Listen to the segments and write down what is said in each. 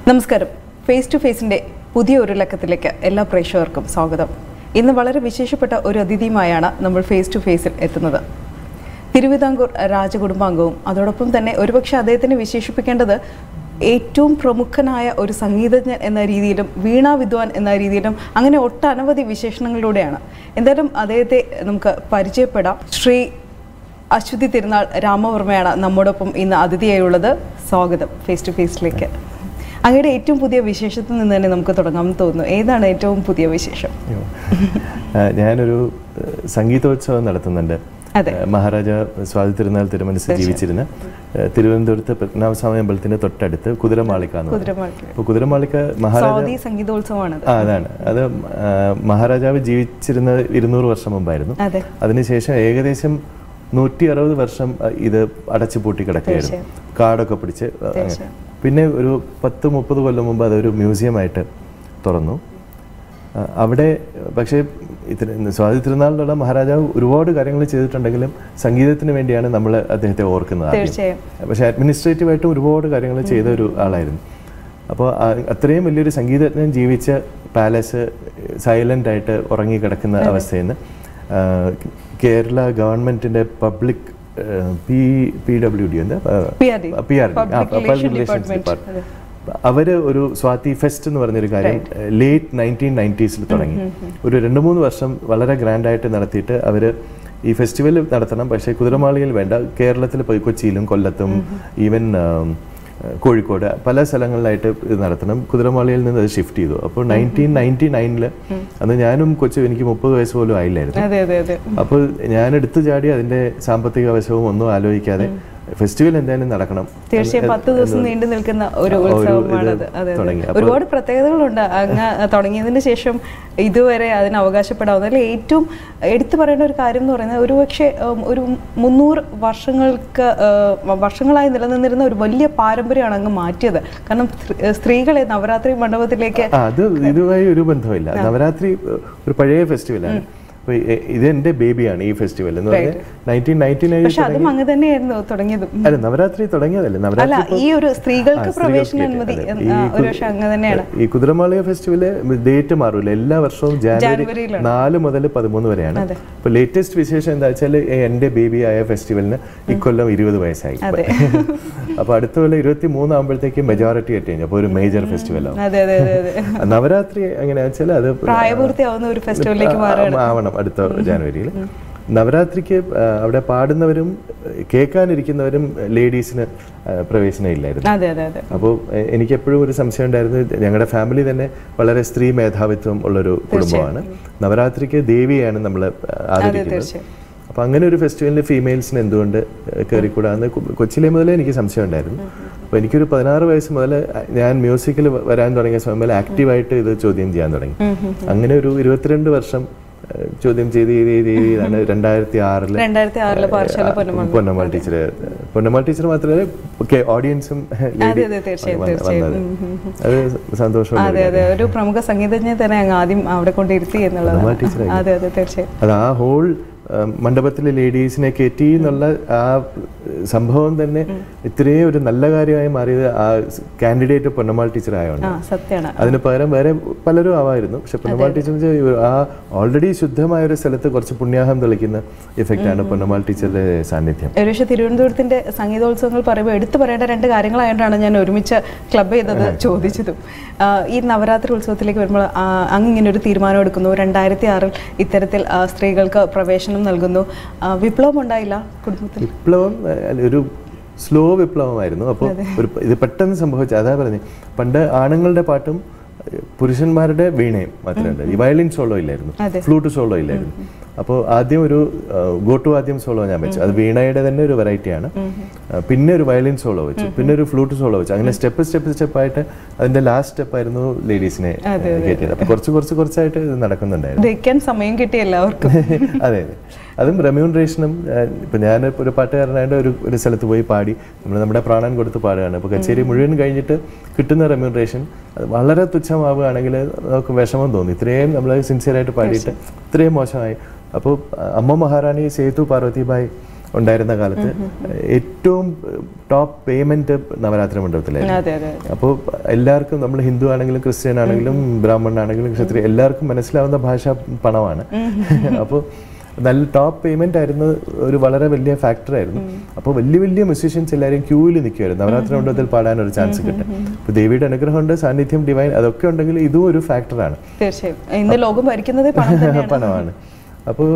നമസ്കാരം face to ഫേസിൻ്റെ പുതിയ ഒരു ലക്കത്തിലേക്ക് എല്ലാ പ്രേക്ഷകർക്കും സ്വാഗതം ഇന്ന് വളരെ വിശേഷപ്പെട്ട ഒരു അതിഥിയുമായാണ് നമ്മൾ ഫേസ് ടു ഫേസിൽ എത്തുന്നത് തിരുവിതാംകൂർ രാജകുടുംബാംഗവും അതോടൊപ്പം തന്നെ ഒരുപക്ഷെ അദ്ദേഹത്തിനെ വിശേഷിപ്പിക്കേണ്ടത് ഏറ്റവും പ്രമുഖനായ ഒരു സംഗീതജ്ഞൻ എന്ന രീതിയിലും വീണാ വിദ്വാൻ എന്ന രീതിയിലും അങ്ങനെ ഒട്ടനവധി വിശേഷണങ്ങളിലൂടെയാണ് എന്തായാലും അദ്ദേഹത്തെ നമുക്ക് പരിചയപ്പെടാം ശ്രീ അശ്വതി തിരുനാൾ രാമവർമ്മയാണ് നമ്മോടൊപ്പം ഇന്ന് അതിഥിയായുള്ളത് സ്വാഗതം ഫേസ് ടു ഫേസിലേക്ക് അങ്ങയുടെ ഏറ്റവും പുതിയ വിശേഷത്തിൽ നിന്ന് തന്നെ നമുക്ക് തുടങ്ങാമെന്ന് തോന്നുന്നു ഏതാണ് ഏറ്റവും പുതിയ വിശേഷം ആ, ഞാനൊരു ഏഹ്, സംഗീതോത്സവം നടത്തുന്നുണ്ട് അതെ. ഏഹ്, മഹാരാജ സ്വാതി തിരുനാൾ തിരുമനസ് ജീവിച്ചിരുന്ന ഏഹ്, തിരുവനന്തപുരത്ത് പത്മനാഭസ്വാമി അമ്പലത്തിന്റെ തൊട്ടടുത്ത് കുതിരമാളിക എന്ന് പറയും. കുതിരമാളിക. അപ്പോൾ കുതിരമാളിക മഹാരാജ സ്വാതി സംഗീതോത്സവമാണത് ആ അതാണ് അത് ആ, മഹാരാജാവ് ജീവിച്ചിരുന്ന ഇരുന്നൂറ് വർഷം മുമ്പായിരുന്നു അതെ അതിനുശേഷം ഏകദേശം നൂറ്റി അറുപത് വർഷം അ, ഇത് അടച്ചു പൂട്ടി കിടക്കുകയായിരുന്നു കാടൊക്കെ പിടിച്ച് അ, അങ്ങനെ. തീർച്ചയായും. പിന്നെ ഒരു പത്ത് മുപ്പത് കൊല്ലം മുമ്പ് അതൊരു മ്യൂസിയമായിട്ട് തുറന്നു ആ, അവിടെ പക്ഷേ ഇത്ര സ്വാതി തിരുനാളിലുള്ള മഹാരാജാവ് ഒരുപാട് കാര്യങ്ങൾ ചെയ്തിട്ടുണ്ടെങ്കിലും സംഗീതത്തിന് വേണ്ടിയാണ് നമ്മൾ അദ്ദേഹത്തെ ഓർക്കുന്നത് ആദ്യം. തീർച്ചയായും പക്ഷേ അഡ്മിനിസ്ട്രേറ്റീവായിട്ട് ഒരുപാട് കാര്യങ്ങൾ ചെയ്ത ഒരു ആളായിരുന്നു അപ്പോൾ അത്രയും വലിയൊരു സംഗീതജ്ഞൻ ജീവിച്ച പാലസ് സൈലൻ്റ് ആയിട്ട് ഉറങ്ങിക്കിടക്കുന്ന അവസ്ഥയിൽ നിന്ന് ആ, കേരള ഗവൺമെൻറ്റിൻ്റെ public P P W D എന്താ PRD. P R D Public Relation Department. അവര് ഒരു സ്വാതി ഫെസ്റ്റ് എന്ന് പറഞ്ഞൊരു കാര്യം ലേറ്റ് നയൻറ്റീൻ നയൻറ്റീസിൽ തുടങ്ങി ഒരു രണ്ട് മൂന്ന് വർഷം വളരെ ഗ്രാൻഡായിട്ട് നടത്തിയിട്ട് അവര് ഈ ഫെസ്റ്റിവൽ നടത്തണം പക്ഷേ കുതിരമാളിയിൽ വേണ്ട കേരളത്തിൽ പോയി കൊച്ചിയിലും കൊല്ലത്തും ഈവൻ കോഴിക്കോട് പല സ്ഥലങ്ങളിലായിട്ട് ഇത് നടത്തണം കുതിരമാളിയിൽ നിന്ന് അത് ഷിഫ്റ്റ് ചെയ്തു അപ്പോൾ നയൻറ്റീൻ നയൻറ്റി നയനില് അന്ന് ഞാനും കൊച്ചു എനിക്ക് മുപ്പത് വയസ്സ് പോലും ആയില്ലായിരുന്നു അതെ അതെ അതെ അപ്പോൾ ഞാൻ എടുത്തു ചാടി അതിന്റെ സാമ്പത്തിക വശവും ഒന്നും ആലോചിക്കാതെ ഫെസ്റ്റിവൽ എന്തായാലും നടക്കണം തീർച്ചയായും പത്ത് ദിവസം നീണ്ടു നിൽക്കുന്ന ഒരു ഒരു ഇത് ഉത്സവമാണത് അതെ തുടങ്ങി. അതെ ഒരുപാട് പ്രത്യേകതകളുണ്ട് അങ്ങ് തുടങ്ങിയതിന് ശേഷം ഇതുവരെ അതിന് അവകാശപ്പെടാവുന്ന അതിൽ ഏറ്റവും എടുത്തു പറയേണ്ട ഒരു കാര്യം എന്ന് പറയുന്നത് ഒരുപക്ഷെ ഉം, ഒരു മുന്നൂറ് വർഷങ്ങൾക്ക് ആ, വർഷങ്ങളായി നിലനിന്നിരുന്ന ഒരു വലിയ പാരമ്പര്യമാണ് അങ്ങ് മാറ്റിയത് കാരണം സ്ത്രീ- സ്ത്രീകളെ നവരാത്രി മണ്ഡപത്തിലേക്ക് ആ, അത് ഇതുമായി ഒരു ബന്ധമില്ല നവരാത്രി ഏഹ്, ഒരു പഴയ ഫെസ്റ്റിവലാണ് അപ്പോൾ ഇത് എൻ്റെ ബേബിയാണ് ഈ ഫെസ്റ്റിവൽ എന്ന് പറഞ്ഞാൽ നയൻറ്റീൻ നയൻറ്റി നയൻ പക്ഷെ അതും അങ്ങ് തന്നെയായിരുന്നു തുടങ്ങിയതും അല്ല നവരാത്രി തുടങ്ങിയതല്ലേ അല്ല നവരാത്രി ഈ ഒരു സ്ത്രീകൾക്ക് ആ, സ്ത്രീകൾക്ക് പ്രവേശന കേട്ട്, അനുമതി അതെ. എന്ന് ഈ ആ, കു- ഒരു പക്ഷെ അങ്ങ് തന്നെയാണ് ഈ കുതിരമാളിക ഫെസ്റ്റിവല് ഡേറ്റ് മാറൂല എല്ലാ വർഷവും ജാനുവരി ജാനുവരിയിലാണ്. നാല് മുതൽ പതിമൂന്ന് വരെയാണ് അതെ. അപ്പോൾ ലേറ്റസ്റ്റ് വിശേഷം എന്താ വെച്ചാൽ എൻ്റെ ബേബി ആയ ഫെസ്റ്റിവലിന് ഇക്കൊല്ലം ഇരുപത് വയസ്സായി അതെ. അപ്പോൾ അടുത്ത കൊല്ലം ഇരുപത്തി മൂന്നാകുമ്പോഴത്തേക്ക് മെജോറിറ്റി അറ്റൈൻ അപ്പോൾ ഒരു മേജർ ഫെസ്റ്റിവൽ ആവും അതെ അതെ അതെ അതെ നവരാത്രി എങ്ങനെയാ വെച്ചാൽ അത് പ്രായപൂർത്തിയാവുന്ന ഒരു ഫെസ്റ്റിവലിലേക്ക് മാറുകയാണ് ആ- ആവണം അടുത്ത ജാനുവരിയിൽ നവരാത്രിക്ക് ആ, അവിടെ പാടുന്നവരും കേൾക്കാനിരിക്കുന്നവരും ലേഡീസിന് ആ, പ്രവേശനം ഇല്ലായിരുന്നു അതെ അതെ അതെ അപ്പോൾ എനിക്ക് എപ്പോഴും ഒരു സംശയം ഉണ്ടായിരുന്നു ഞങ്ങളുടെ ഫാമിലി തന്നെ വളരെ സ്ത്രീ മേധാവിത്വം ഉള്ളൊരു കുടുംബമാണ് നവരാത്രിക്ക് ദേവിയാണ് നമ്മൾ ആദരിക്കുന്നത് തീർച്ചയായും. അപ്പോൾ അങ്ങനെ ഒരു ഫെസ്റ്റിവലിന് ഫീമെയിൽസിന് എന്തുകൊണ്ട് കയറിക്കൂടാന്ന് കൊ- കൊച്ചിലെ മുതലേ എനിക്ക് സംശയം ഉണ്ടായിരുന്നു അപ്പോൾ എനിക്കൊരു പതിനാറ് വയസ്സ് മുതൽ ഞാൻ മ്യൂസിക്കിൽ വരാൻ തുടങ്ങിയ സമയം മുതൽ ആക്റ്റീവായിട്ട് ഇത് ചോദ്യം ചെയ്യാൻ തുടങ്ങി അങ്ങനെ ഒരു ഇരുപത്തിരണ്ട് വർഷം ഏഹ്, ചോദ്യം ചെയ്ത് ചെയ്ത് ചെയ്ത് ചെയ്ത് ചെയ്താണ് രണ്ടായിരത്തി ആറില് രണ്ടായിരത്തി ആറില് പാർശ്വല പൊന്നമ്മ പൊന്നമ്മാൾ ടീച്ചർ പൊന്നമ്മാൾ ടീച്ചർ മാത്രമല്ല ഒക്കെ ഓഡിയൻസും അതെ അതെ തീർച്ചയായും തീർച്ചയായും ഉം, ഉം, ഉം. അത് സന്തോഷമുള്ള അതെ അതെ ഒരു പ്രമുഖ സംഗീതജ്ഞനെ തന്നെ അങ്ങ് ആദ്യം അവിടെ കൊണ്ടിരുത്തി എന്നുള്ളതാണ് പൊന്നമ്മാൾ ടീച്ചറായിരുന്നു. അതെ അതെ തീർച്ചയായും അത് ആ ഹോൾ മണ്ഡപത്തിലെ ലേഡീസിനെ കയറ്റി എന്നുള്ള ആ സംഭവം തന്നെ ഇത്രയും ഒരു നല്ല കാര്യമായി മാറിയത് ആ കാൻഡിഡേറ്റ് പൊന്നമ്മാൾ ടീച്ചർ ആയതുകൊണ്ട് ആ സത്യമാണ് അതിന് പകരം വേറെ പലരും ആവായിരുന്നു പക്ഷെ പൊന്നമ്മാൾ ടീച്ചർ ആ ഓൾറെഡി ശുദ്ധമായ ഒരു സ്ഥലത്ത് കുറച്ച് പുണ്യാഹം തെളിക്കുന്ന ഇഫക്റ്റാണ് പൊന്നമ്മാൾ ടീച്ചറുടെ സാന്നിധ്യം ഒരു പക്ഷേ തിരുവനന്തപുരത്തിന്റെ സംഗീതോത്സവങ്ങൾ പറയുമ്പോൾ എടുത്തു പറയേണ്ട രണ്ട് കാര്യങ്ങളായതുകൊണ്ടാണ് ഞാൻ ഒരുമിച്ച് ക്ലബ് ചെയ്തത് ചോദിച്ചതും ആ, ഈ നവരാത്രി ഉത്സവത്തിലേക്ക് വരുമ്പോൾ ആ, അങ്ങ് ഇങ്ങനെ ഒരു തീരുമാനം എടുക്കുന്നു രണ്ടായിരത്തി ആറിൽ ഇത്തരത്തിൽ ആ, സ്ത്രീകൾക്ക് പ്രവേശനം നൽകുന്നു ആ, വിപ്ലവം ഉണ്ടായില്ല കുടുംബത്തിൽ വിപ്ലവം അഹ് ഒരു സ്ലോ വിപ്ലവമായിരുന്നു അപ്പോൾ ഒരു ഇത് പെട്ടെന്ന് സംഭവിച്ച അതാ പറഞ്ഞു പണ്ട് ആണുങ്ങളുടെ പാട്ടും അഹ് പുരുഷന്മാരുടെ വീണയും മാത്രമേ ഉണ്ടായി ഈ വയലിൻ സോളോ ഇല്ലായിരുന്നു അതെ. ഫ്ലൂട്ട് സോളോ ഇല്ലായിരുന്നു അപ്പോൾ ആദ്യം ഒരു ഗോട്ടു ആദ്യം സോളോ ഞാൻ വെച്ചു അത് വീണയുടെ തന്നെ ഒരു വെറൈറ്റിയാണ് പിന്നെ ഒരു വയലിൻ സോളോ വെച്ചു പിന്നെ ഒരു ഫ്ലൂട്ട് സോളോ വെച്ചു അങ്ങനെ സ്റ്റെപ്പ് സ്റ്റെപ്പ് സ്റ്റെപ്പായിട്ട് അതിന്റെ ലാസ്റ്റ് സ്റ്റെപ്പ് ആയിരുന്നു ലേഡീസിനെ കയറ്റിയത് അപ്പോൾ കുറച്ച് കുറച്ച് കുറച്ചായിട്ട് ഇത് നടക്കുന്നുണ്ടായിരുന്നു ദഹിക്കാൻ സമയം കിട്ടി എല്ലാവർക്കും അതെ അതെ അതും റെമ്യൂണറേഷനും ഇപ്പം ഞാൻ ഒരു പാട്ടുകാരനായിട്ട് ഒരു ഒരു സ്ഥലത്ത് പോയി പാടി നമ്മൾ നമ്മുടെ പ്രാണൻ കൊടുത്ത് പാടുകയാണ് ഇപ്പോൾ കച്ചേരി മുഴുവൻ കഴിഞ്ഞിട്ട് കിട്ടുന്ന റെമ്യൂണറേഷൻ അത് വളരെ തുച്ഛമാവുകയാണെങ്കിൽ നമുക്ക് വിഷമം തോന്നി ഇത്രയും നമ്മൾ സിൻസിയറായിട്ട് പാടിയിട്ട് ഇത്രയും മോശമായി അപ്പോൾ അമ്മ മഹാറാണി സേതു പാർവതിബായി ഉണ്ടായിരുന്ന കാലത്ത് ഏറ്റവും ടോപ്പ് പേയ്മെന്റ് നവരാത്രി മണ്ഡപത്തിലായിരുന്നു അതെ അതെ അപ്പോൾ എല്ലാവർക്കും നമ്മൾ ഹിന്ദു ആണെങ്കിലും ക്രിസ്ത്യൻ ആണെങ്കിലും ബ്രാഹ്മണൻ ആണെങ്കിലും ക്ഷത്രിയ എല്ലാവർക്കും മനസ്സിലാവുന്ന ഭാഷ പണമാണ് അപ്പോൾ നല്ല ടോപ്പ് പേയ്മെന്റ് ആയിരുന്നു ഒരു വളരെ വലിയ ഫാക്ടർ ആയിരുന്നു അപ്പോൾ വലിയ വലിയ മ്യൂസീഷ്യൻസ് എല്ലാവരും ക്യൂവിൽ നിൽക്കുമായിരുന്നു നവരാത്രി മണ്ഡപത്തിൽ പാടാൻ ഒരു ചാൻസ് കിട്ടും അപ്പോൾ ദേവിയുടെ അനുഗ്രഹമുണ്ട് സാന്നിധ്യം ഡിവൈൻ അതൊക്കെ ഉണ്ടെങ്കിൽ ഇതും ഒരു ഫാക്ടറാണ് തീർച്ചയായും ഇന്ന് ലോകം ഭരിക്കുന്നതേ പണം തന്നെയാണ് പണമാണ് അപ്പോൾ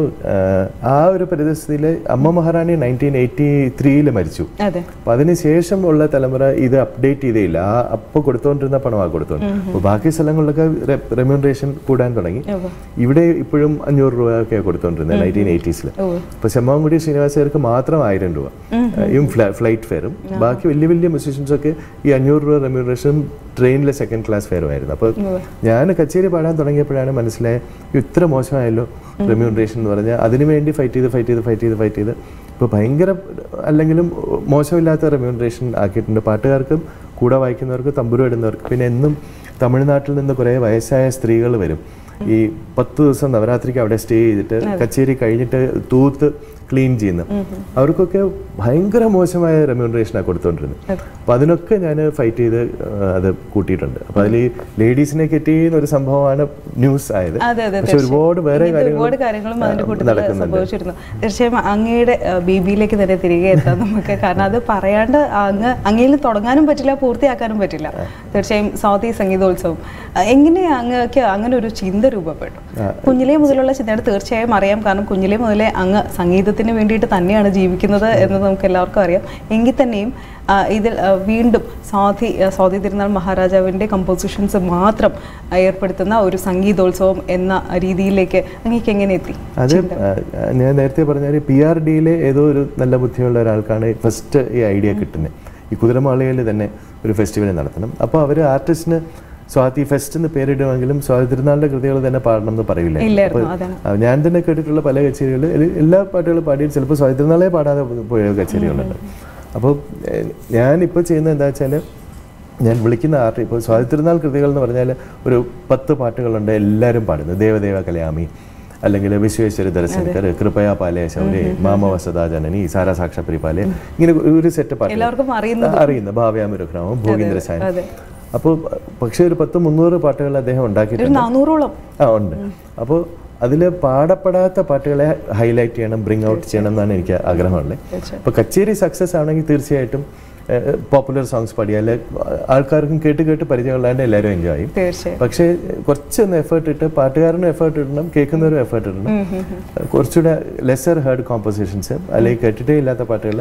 ആ ഒരു പരിതസ്ഥിതിയിൽ അമ്മ മഹാറാണി നയൻറ്റീൻ എയ്റ്റി ത്രീയിൽ മരിച്ചു അതെ അപ്പൊ അതിനുശേഷം ഉള്ള തലമുറ ഇത് അപ്ഡേറ്റ് ചെയ്തേയില്ല ആ അപ്പോൾ കൊടുത്തുകൊണ്ടിരുന്ന പണമാണ് കൊടുത്തോണ്ട് അപ്പോൾ ബാക്കി സ്ഥലങ്ങളിലൊക്കെ റെമ്യൂണറേഷൻ കൂടാൻ തുടങ്ങി ഉവ്വ്. ഇവിടെ ഇപ്പോഴും അഞ്ഞൂറ് രൂപ ഒക്കെ കൊടുത്തോണ്ടിരുന്നത് നയൻറ്റീൻ എയ്റ്റീസിൽ ഉവ്വ്. അപ്പോൾ ചെമ്മാങ്കുടി ശ്രീനിവാസർക്ക് മാത്രം ആയിരം രൂപ ഈ ഫ്ലൈറ്റ് ഫെയറും ബാക്കി വലിയ വലിയ മ്യൂസീഷ്യൻസ് ഒക്കെ ഈ അഞ്ഞൂറ് രൂപ റെമ്യൂണറേഷനും ട്രെയിനിലെ സെക്കൻഡ് ക്ലാസ് ഫെയറും ആയിരുന്നു അപ്പോൾ ഞാൻ കച്ചേരി പാടാൻ തുടങ്ങിയപ്പോഴാണ് മനസ്സിലായത് ഇത്ര മോശമായല്ലോ റെമ്യൂണറേഷൻ എന്ന് പറഞ്ഞാൽ അതിനുവേണ്ടി ഫൈറ്റ് ചെയ്ത് ഫൈറ്റ് ചെയ്ത് ഫൈറ്റ് ചെയ്ത് ഫൈറ്റ് ചെയ്ത് ഇപ്പോൾ ഭയങ്കര അല്ലെങ്കിലും മോശമില്ലാത്ത റെമ്യൂണറേഷൻ ആക്കിയിട്ടുണ്ട് പാട്ടുകാർക്കും കൂടെ വായിക്കുന്നവർക്ക് തമ്പുരു ഇടുന്നവർക്ക് പിന്നെ എന്നും തമിഴ്നാട്ടിൽ നിന്ന് കുറേ വയസ്സായ സ്ത്രീകൾ വരും ഈ പത്ത് ദിവസം നവരാത്രിക്ക് അവിടെ സ്റ്റേ ചെയ്തിട്ട് കച്ചേരി കഴിഞ്ഞിട്ട് തൂത്ത് ക്ലീൻ ചെയ്യുന്നു അവർക്കൊക്കെ ഭയങ്കര മോശമായ റെമ്യൂണറേഷനാണ് കൊടുത്തുകൊണ്ടിരുന്നത് അപ്പോൾ അതിനൊക്കെ ഞാൻ ഫൈറ്റ് ചെയ്ത് ആ, അത് കൂട്ടിയിട്ടുണ്ട് അപ്പോൾ അതിൽ ഈ ലേഡീസിനെ കെറ്റിയെന്ന ഒരു സംഭവമാണ് ന്യൂസ് ആയത് അതെ അതെ പക്ഷെ ഒരുപാട് വേറെ ഇങ്ങനത്തെ ഒരുപാട് കാര്യങ്ങളും അതിന്റെ ആ, കൂട്ടത്തിൽ നടക്കുന്നുണ്ട് സംഭവിച്ചിരുന്നു തീർച്ചയായും അങ്ങയുടെ ബി ബിയിലേക്ക് തന്നെ തിരികെ എത്താം നമുക്ക് കാരണം അത് പറയാണ്ട് അങ്ങ് അങ്ങയിൽ തുടങ്ങാനും പറ്റില്ല പൂർത്തിയാക്കാനും പറ്റില്ല തീർച്ചയായും സ്വാതി സംഗീതോത്സവം ആ, എങ്ങനെയാ അങ്ങക്ക് അങ്ങനെ ഒരു ചിന്ത രൂപപ്പെട്ടു കുഞ്ഞിലേ മുതലുള്ള ചിന്തയാണ് തീർച്ചയായും അറിയാം കാരണം കുഞ്ഞിലേ മുതലേ അങ്ങ് സംഗീതത്തിന് വേണ്ടിയിട്ട് തന്നെയാണ് ജീവിക്കുന്നത് എന്ന് നമുക്ക് എല്ലാവർക്കും അറിയാം എങ്കിൽ തന്നെയും ആ, ഇതിൽ ആ, വീണ്ടും സ്വാതി ആ, സ്വാതി തിരുനാൾ മഹാരാജാവിൻ്റെ കമ്പോസിഷൻസ് മാത്രം ആ, ഏർപ്പെടുത്തുന്ന ഒരു സംഗീതോത്സവം എന്ന രീതിയിലേക്ക് അങ്ങേക്ക് എങ്ങനെ എത്തി അത് ആ, ഞാൻ നേരത്തെ പറഞ്ഞ പി ആർ ഡിയിലെ ഏതോ ഒരു നല്ല ബുദ്ധിയുള്ള ഒരാൾക്കാണ് ഫസ്റ്റ് ഈ ഐഡിയ കിട്ടുന്നത് ഈ കുതിരമാളികയിൽ തന്നെ ഒരു ഫെസ്റ്റിവൽ നടത്തണം അപ്പോൾ അവർ ആർട്ടിസ്റ്റിന് സ്വാതി ഫെസ്റ്റ് എന്ന് പേരിടുമെങ്കിലും സ്വാതി തിരുനാളിൻ്റെ കൃതികൾ തന്നെ പാടണം എന്ന് പറയില്ല ഇല്ലായിരുന്നു അതാണ് ആ, ഞാൻ തന്നെ കേട്ടിട്ടുള്ള പല കച്ചേരികൾ എല്ലാ പാട്ടുകളും പാടി ചിലപ്പോൾ സ്വാതി തിരുനാളെ പാടാതെ പോയ കച്ചേരികളുണ്ട് അപ്പോൾ ഞാനിപ്പോൾ ചെയ്യുന്നത് എന്താ വെച്ചാൽ ഞാൻ വിളിക്കുന്ന ആർട്ട് ഇപ്പോൾ സ്വാതി തിരുനാൾ കൃതികൾ എന്ന് പറഞ്ഞാൽ ഒരു പത്ത് പാട്ടുകളുണ്ട് എല്ലാവരും പാടുന്നത് ദേവദേവ കലയാമി അല്ലെങ്കിൽ വിശ്വേശ്വര ദർശനക്കർ കൃപയാ പാലയ ശൗര്യ മാമവ സദാ ജനനി സാരാ സാക്ഷ പരിപാലയ ഇങ്ങനെ ഒരു സെറ്റ് പാട്ട് എല്ലാവർക്കും അറിയുന്നത് അറിയുന്ന ഭാവ്യാമരുഘ്നവും ഭോഗീന്ദ്ര സായൻ അതെ അപ്പോൾ പക്ഷേ ഒരു പത്ത് മുന്നൂറ് പാട്ടുകൾ അദ്ദേഹം ഉണ്ടാക്കിയിട്ടുണ്ട് ഒരു നാനൂറോളം ആ ഉണ്ട് അപ്പോൾ അതിൽ പാടപ്പെടാത്ത പാട്ടുകളെ ഹൈലൈറ്റ് ചെയ്യണം ബ്രിങ് ഔട്ട് ചെയ്യണം എന്നാണ് എനിക്ക് ആഗ്രഹമുള്ളത് തീർച്ചയായും. അപ്പോൾ കച്ചേരി സക്സസ് ആണെങ്കിൽ തീർച്ചയായിട്ടും പോപ്പുലർ സോങ്സ് പാടിയാൽ ആൾക്കാർക്കും കേട്ട് കേട്ട് പരിചയമുള്ളതാണ്ട് എല്ലാവരും എൻജോയ് ചെയ്യും തീർച്ചയായും പക്ഷേ കുറച്ചൊന്ന് എഫേർട്ട് ഇട്ട് പാട്ടുകാരനും എഫേർട്ട് ഇടണം കേൾക്കുന്നവരും എഫേർട്ട് ഇടണം കുറച്ചുകൂടെ ലെസർ ഹേർഡ് കോമ്പോസിഷൻസ് അല്ലെങ്കിൽ കേട്ടിട്ടേ ഇല്ലാത്ത പാട്ടുകൾ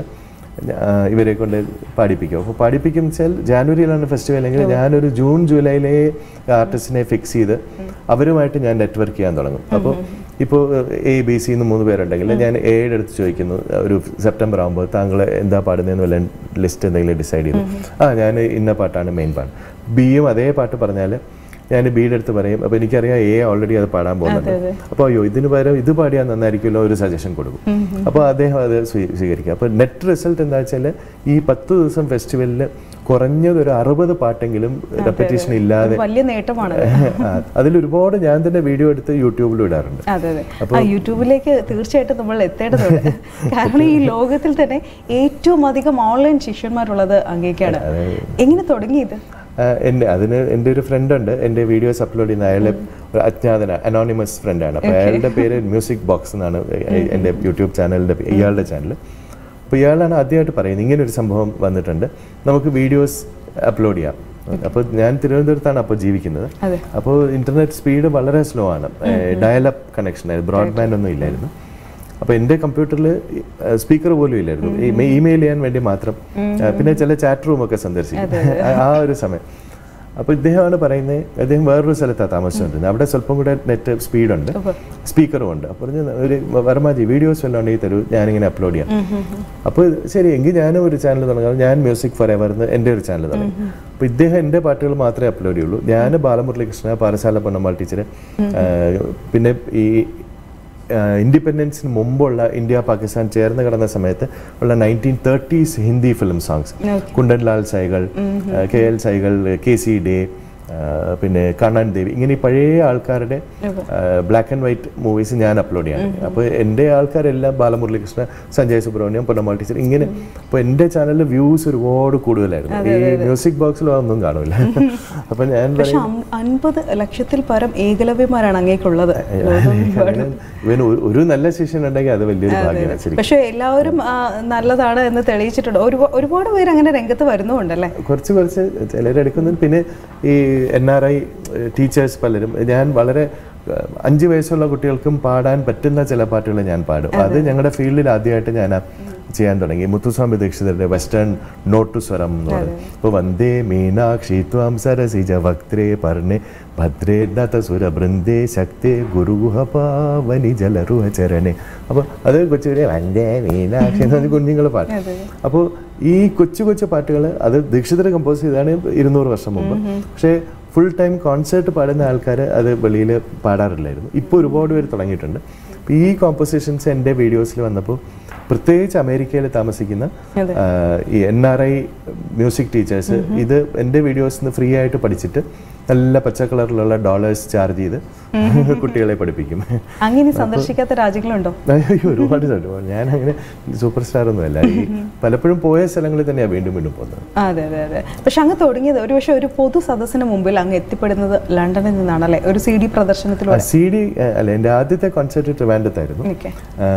ഇവരെ കൊണ്ട് പാടിപ്പിക്കും അപ്പോൾ പാടിപ്പിക്കും വെച്ചാൽ ജാനുവരിയിലാണ് ഫെസ്റ്റിവൽ എങ്കിൽ ഞാനൊരു ജൂൺ ജൂലൈയിലെ ആർട്ടിസ്റ്റിനെ ഫിക്സ് ചെയ്ത് അവരുമായിട്ട് ഞാൻ നെറ്റ്വർക്ക് ചെയ്യാൻ തുടങ്ങും അപ്പോൾ ഇപ്പോൾ എ ബി സി എന്ന് മൂന്ന് പേരുണ്ടെങ്കിൽ ഞാൻ എയുടെ അടുത്ത് ചോദിക്കുന്നു ഒരു സെപ്റ്റംബർ ആകുമ്പോൾ താങ്കൾ എന്താ പാടുന്നതെന്ന് വല്ല ലിസ്റ്റ് എന്തെങ്കിലും ഡിസൈഡ് ചെയ്തു ആ ഞാൻ ഇന്ന പാട്ടാണ് മെയിൻ പാട്ട് ബിയും അതേ പാട്ട് പറഞ്ഞാൽ ഞാൻ ബിയുടെ അടുത്ത് പറയും അപ്പോൾ എനിക്കറിയാം എ ഓൾറെഡി അത് പാടാൻ പോകുന്നുണ്ട് അപ്പോൾ അയ്യോ ഇതിന് പകരം ഇത് പാടിയാൽ നന്നായിരിക്കുമല്ലോ ഒരു സജഷൻ കൊടുക്കും അപ്പോൾ അദ്ദേഹം അത് സ്വീ- സ്വീകരിക്കും അപ്പോൾ നെറ്റ് റിസൾട്ട് എന്താ വെച്ചാൽ ഈ പത്ത് ദിവസം ഫെസ്റ്റിവലിൽ കുറഞ്ഞത് ഒരു അറുപത് പാട്ടെങ്കിലും റെപ്പറ്റീഷൻ ഇല്ലാതെ ഒരു വലിയ നേട്ടമാണ് ആ, അതിലൊരുപാട് ഞാൻ തന്നെ വീഡിയോ എടുത്ത് യൂട്യൂബിൽ ഇടാറുണ്ട് അതെ അതെ ആ യൂട്യൂബിലേക്ക് തീർച്ചയായിട്ടും നമ്മൾ എത്തേണ്ടതുണ്ട് കാരണം ഈ ലോകത്തിൽ തന്നെ ഏറ്റവും അധികം ഓൺലൈൻ ശിഷ്യന്മാരുള്ളത് അങ്ങേക്കാണ് എങ്ങനെ തുടങ്ങിയത് ആ, എൻ്റെ അതിന് എൻ്റെ ഒരു ഫ്രണ്ട് ഉണ്ട് എൻ്റെ വീഡിയോസ് അപ്ലോഡ് ചെയ്യുന്ന അയാളെ ഒരു അജ്ഞാതന അനോണിമസ് ഫ്രണ്ടാണ് അപ്പോൾ അയാളുടെ പേര് മ്യൂസിക് ബോക്സ് എന്നാണ് എൻ്റെ യൂട്യൂബ് ചാനലിൻ്റെ ഇയാളുടെ ചാനൽ അപ്പോൾ ഇയാളാണ് ആദ്യമായിട്ട് പറയുന്നത് ഇങ്ങനെ ഒരു സംഭവം വന്നിട്ടുണ്ട് നമുക്ക് വീഡിയോസ് അപ്ലോഡ് ചെയ്യാം അപ്പോൾ ഞാൻ തിരുവനന്തപുരത്താണ് അപ്പോൾ ജീവിക്കുന്നത് അതെ. അപ്പോൾ ഇന്റർനെറ്റ് സ്പീഡ് വളരെ സ്ലോ ആണ് ഡയലപ്പ് കണക്ഷൻ ആയിരുന്നു ബ്രോഡ്ബാൻഡ് ഒന്നും ഇല്ലായിരുന്നു അപ്പോൾ എൻ്റെ കമ്പ്യൂട്ടറിൽ സ്പീക്കർ പോലും ഇല്ലായിരുന്നു ഇമെയിൽ ചെയ്യാൻ വേണ്ടി മാത്രം ആ, പിന്നെ ചില ചാറ്റ് റൂമൊക്കെ സന്ദർശിക്കും ആ- ആ ഒരു സമയം അപ്പോൾ ഇദ്ദേഹമാണ് പറയുന്നത് അദ്ദേഹം വേറൊരു സ്ഥലത്താണ് താമസിച്ചുകൊണ്ടിരുന്നത് അവിടെ സ്വല്പം കൂടെ നെറ്റ് സ്പീഡുണ്ട് സ്പീക്കറും ഉണ്ട് അപ്പോൾ പറഞ്ഞു ഒരു വർമാജി വീഡിയോസ് വല്ലതും ഉണ്ടെങ്കിൽ തരൂ ഞാനിങ്ങനെ അപ്ലോഡ് ചെയ്യാം അപ്പോൾ ശരി എങ്കിൽ ഞാനും ഒരു ചാനൽ തുടങ്ങാം ഞാൻ മ്യൂസിക് ഫോർ എവർ എന്ന് എൻ്റെ ഒരു ചാനൽ തുടങ്ങി അപ്പോൾ ഇദ്ദേഹം എൻ്റെ പാട്ടുകൾ മാത്രമേ അപ്ലോഡ് ചെയ്യുള്ളൂ ഞാൻ ബാലമുരളികൃഷ്ണ പാറശാല പൊന്നമ്മാൾ ടീച്ചർ പിന്നെ ഈ ഇൻഡിപെൻഡൻസിന് മുമ്പുള്ള ഇന്ത്യ പാകിസ്ഥാൻ ചേർന്ന് കിടന്ന സമയത്ത് ഉള്ള nineteen thirties Hindi film songs Kundan Lal Saigal K L Saigal K C Dey ആ, പിന്നെ കണ്ണൻ ദേവി ഇങ്ങനെ ഈ പഴയ ആൾക്കാരുടെ ബ്ലാക്ക് ആൻഡ് വൈറ്റ് മൂവീസ് ഞാൻ അപ്ലോഡ് ചെയ്യാണ് അപ്പോൾ എൻ്റെ ആൾക്കാരെല്ലാം ബാലമുരളികൃഷ്ണ സഞ്ജയ് സുബ്രഹ്മണ്യം പൊന്നമ്മാൾ ടീച്ചർ ഇങ്ങനെ അപ്പോൾ എൻ്റെ ചാനലിൽ വ്യൂസ് ഒരുപാട് കൂടുതലായിരുന്നു ഈ മ്യൂസിക് ബോക്സിൽ ഒന്നും കാണില്ല അപ്പോൾ ഞാൻ പക്ഷെ അം- അൻപത് ലക്ഷത്തിൽ പരം ഏകലവ്യന്മാരാണ് അങ്ങേക്കുള്ളത് അങ്ങനെ ഇവന് ഒരു- ഒരു നല്ല ശിഷ്യൻ ഉണ്ടെങ്കിൽ അത് വലിയൊരു ഭാഗ്യമാണ് ശരിക്കും പക്ഷെ എല്ലാവരും ആ, നല്ലതാണ് എന്ന് തെളിയിച്ചിട്ടുണ്ട് ഒരുപാ- ഒരുപാട് പേര് അങ്ങനെ രംഗത്ത് വരുന്നുണ്ടല്ലേ കുറച്ച് കുറച്ച് ചിലരെടുക്കുന്നു പിന്നെ ഈ എൻ ആർ ഐ ടീച്ചേഴ്സ് പലരും ഞാൻ വളരെ ഏഹ്, അഞ്ച് വയസ്സുള്ള കുട്ടികൾക്കും പാടാൻ പറ്റുന്ന ചില പാട്ടുകൾ ഞാൻ പാടും അത് ഞങ്ങളുടെ ഫീൽഡിൽ ആദ്യമായിട്ട് ഞാൻ ആ ചെയ്യാൻ തുടങ്ങി മുത്തുസ്വാമി ദീക്ഷിതരുടെ വെസ്റ്റേൺ നോട്ടു സ്വരം എന്ന് പറയുന്നത് ഇപ്പോൾ വന്ദേ മീനാക്ഷി ത്വാം സരസിജ വക്ത്രേ പർണെ ഭദ്രേ സുര ബൃന്ദേ ശക്തേ ഗുരുഗുഹ പാവനി ജലറുഹ ചരണേ അപ്പോൾ അത് കൊച്ചുകൂടെ വന്ദേ മീനാക്ഷി എന്ന് പറഞ്ഞ് കുഞ്ഞുങ്ങൾ പാട്ട് അപ്പോൾ ഈ കൊച്ചു കൊച്ചു പാട്ടുകൾ അത് ദീക്ഷിതർ കമ്പോസ് ചെയ്താണ് ഇരുന്നൂറ് വർഷം മുമ്പ് പക്ഷേ ഫുൾ ടൈം കോൺസേർട്ട് പാടുന്ന ആൾക്കാർ അത് വെളിയിൽ പാടാറില്ലായിരുന്നു ഇപ്പോൾ ഒരുപാട് പേര് തുടങ്ങിയിട്ടുണ്ട് അപ്പോൾ ഈ കോമ്പോസിഷൻസ് എൻ്റെ വീഡിയോസിൽ വന്നപ്പോൾ പ്രത്യേകിച്ച് അമേരിക്കയിൽ താമസിക്കുന്ന അതെ. ആ, ഈ N R I music teachers ഇത് എൻ്റെ വീഡിയോസിൽ ഫ്രീ ആയിട്ട് പഠിച്ചിട്ട് നല്ല പച്ച കളറിലുള്ള ഡോളേഴ്സ് ചാർജ് ചെയ്ത് കുട്ടികളെ പഠിപ്പിക്കും അങ്ങനെ സന്ദർശിക്കാത്ത രാജ്യങ്ങളുണ്ടോ അയ്യോ, ഒരുപാട് സ്ഥലം ഞാൻ അങ്ങനെ സൂപ്പർ സ്റ്റാർ ഒന്നുമല്ല ഈ പലപ്പോഴും പോയ സ്ഥലങ്ങളിൽ തന്നെയാണ് വീണ്ടും വീണ്ടും പോകുന്നത് അതെ അതെ അതെ പക്ഷെ അങ്ങ് തുടങ്ങിയത് ഒരു പക്ഷേ ഒരു പൊതു സദസ്സിന് മുമ്പിൽ അങ്ങ് എത്തിപ്പെടുന്നത് ലണ്ടനിൽ നിന്നാണല്ലേ ഒരു സി ഡി പ്രദർശനത്തിലൂടെ സി ഡി അല്ല എൻ്റെ ആദ്യത്തെ കോൺസെർട്ട് ട്രിവാൻഡത്തായിരുന്നു okay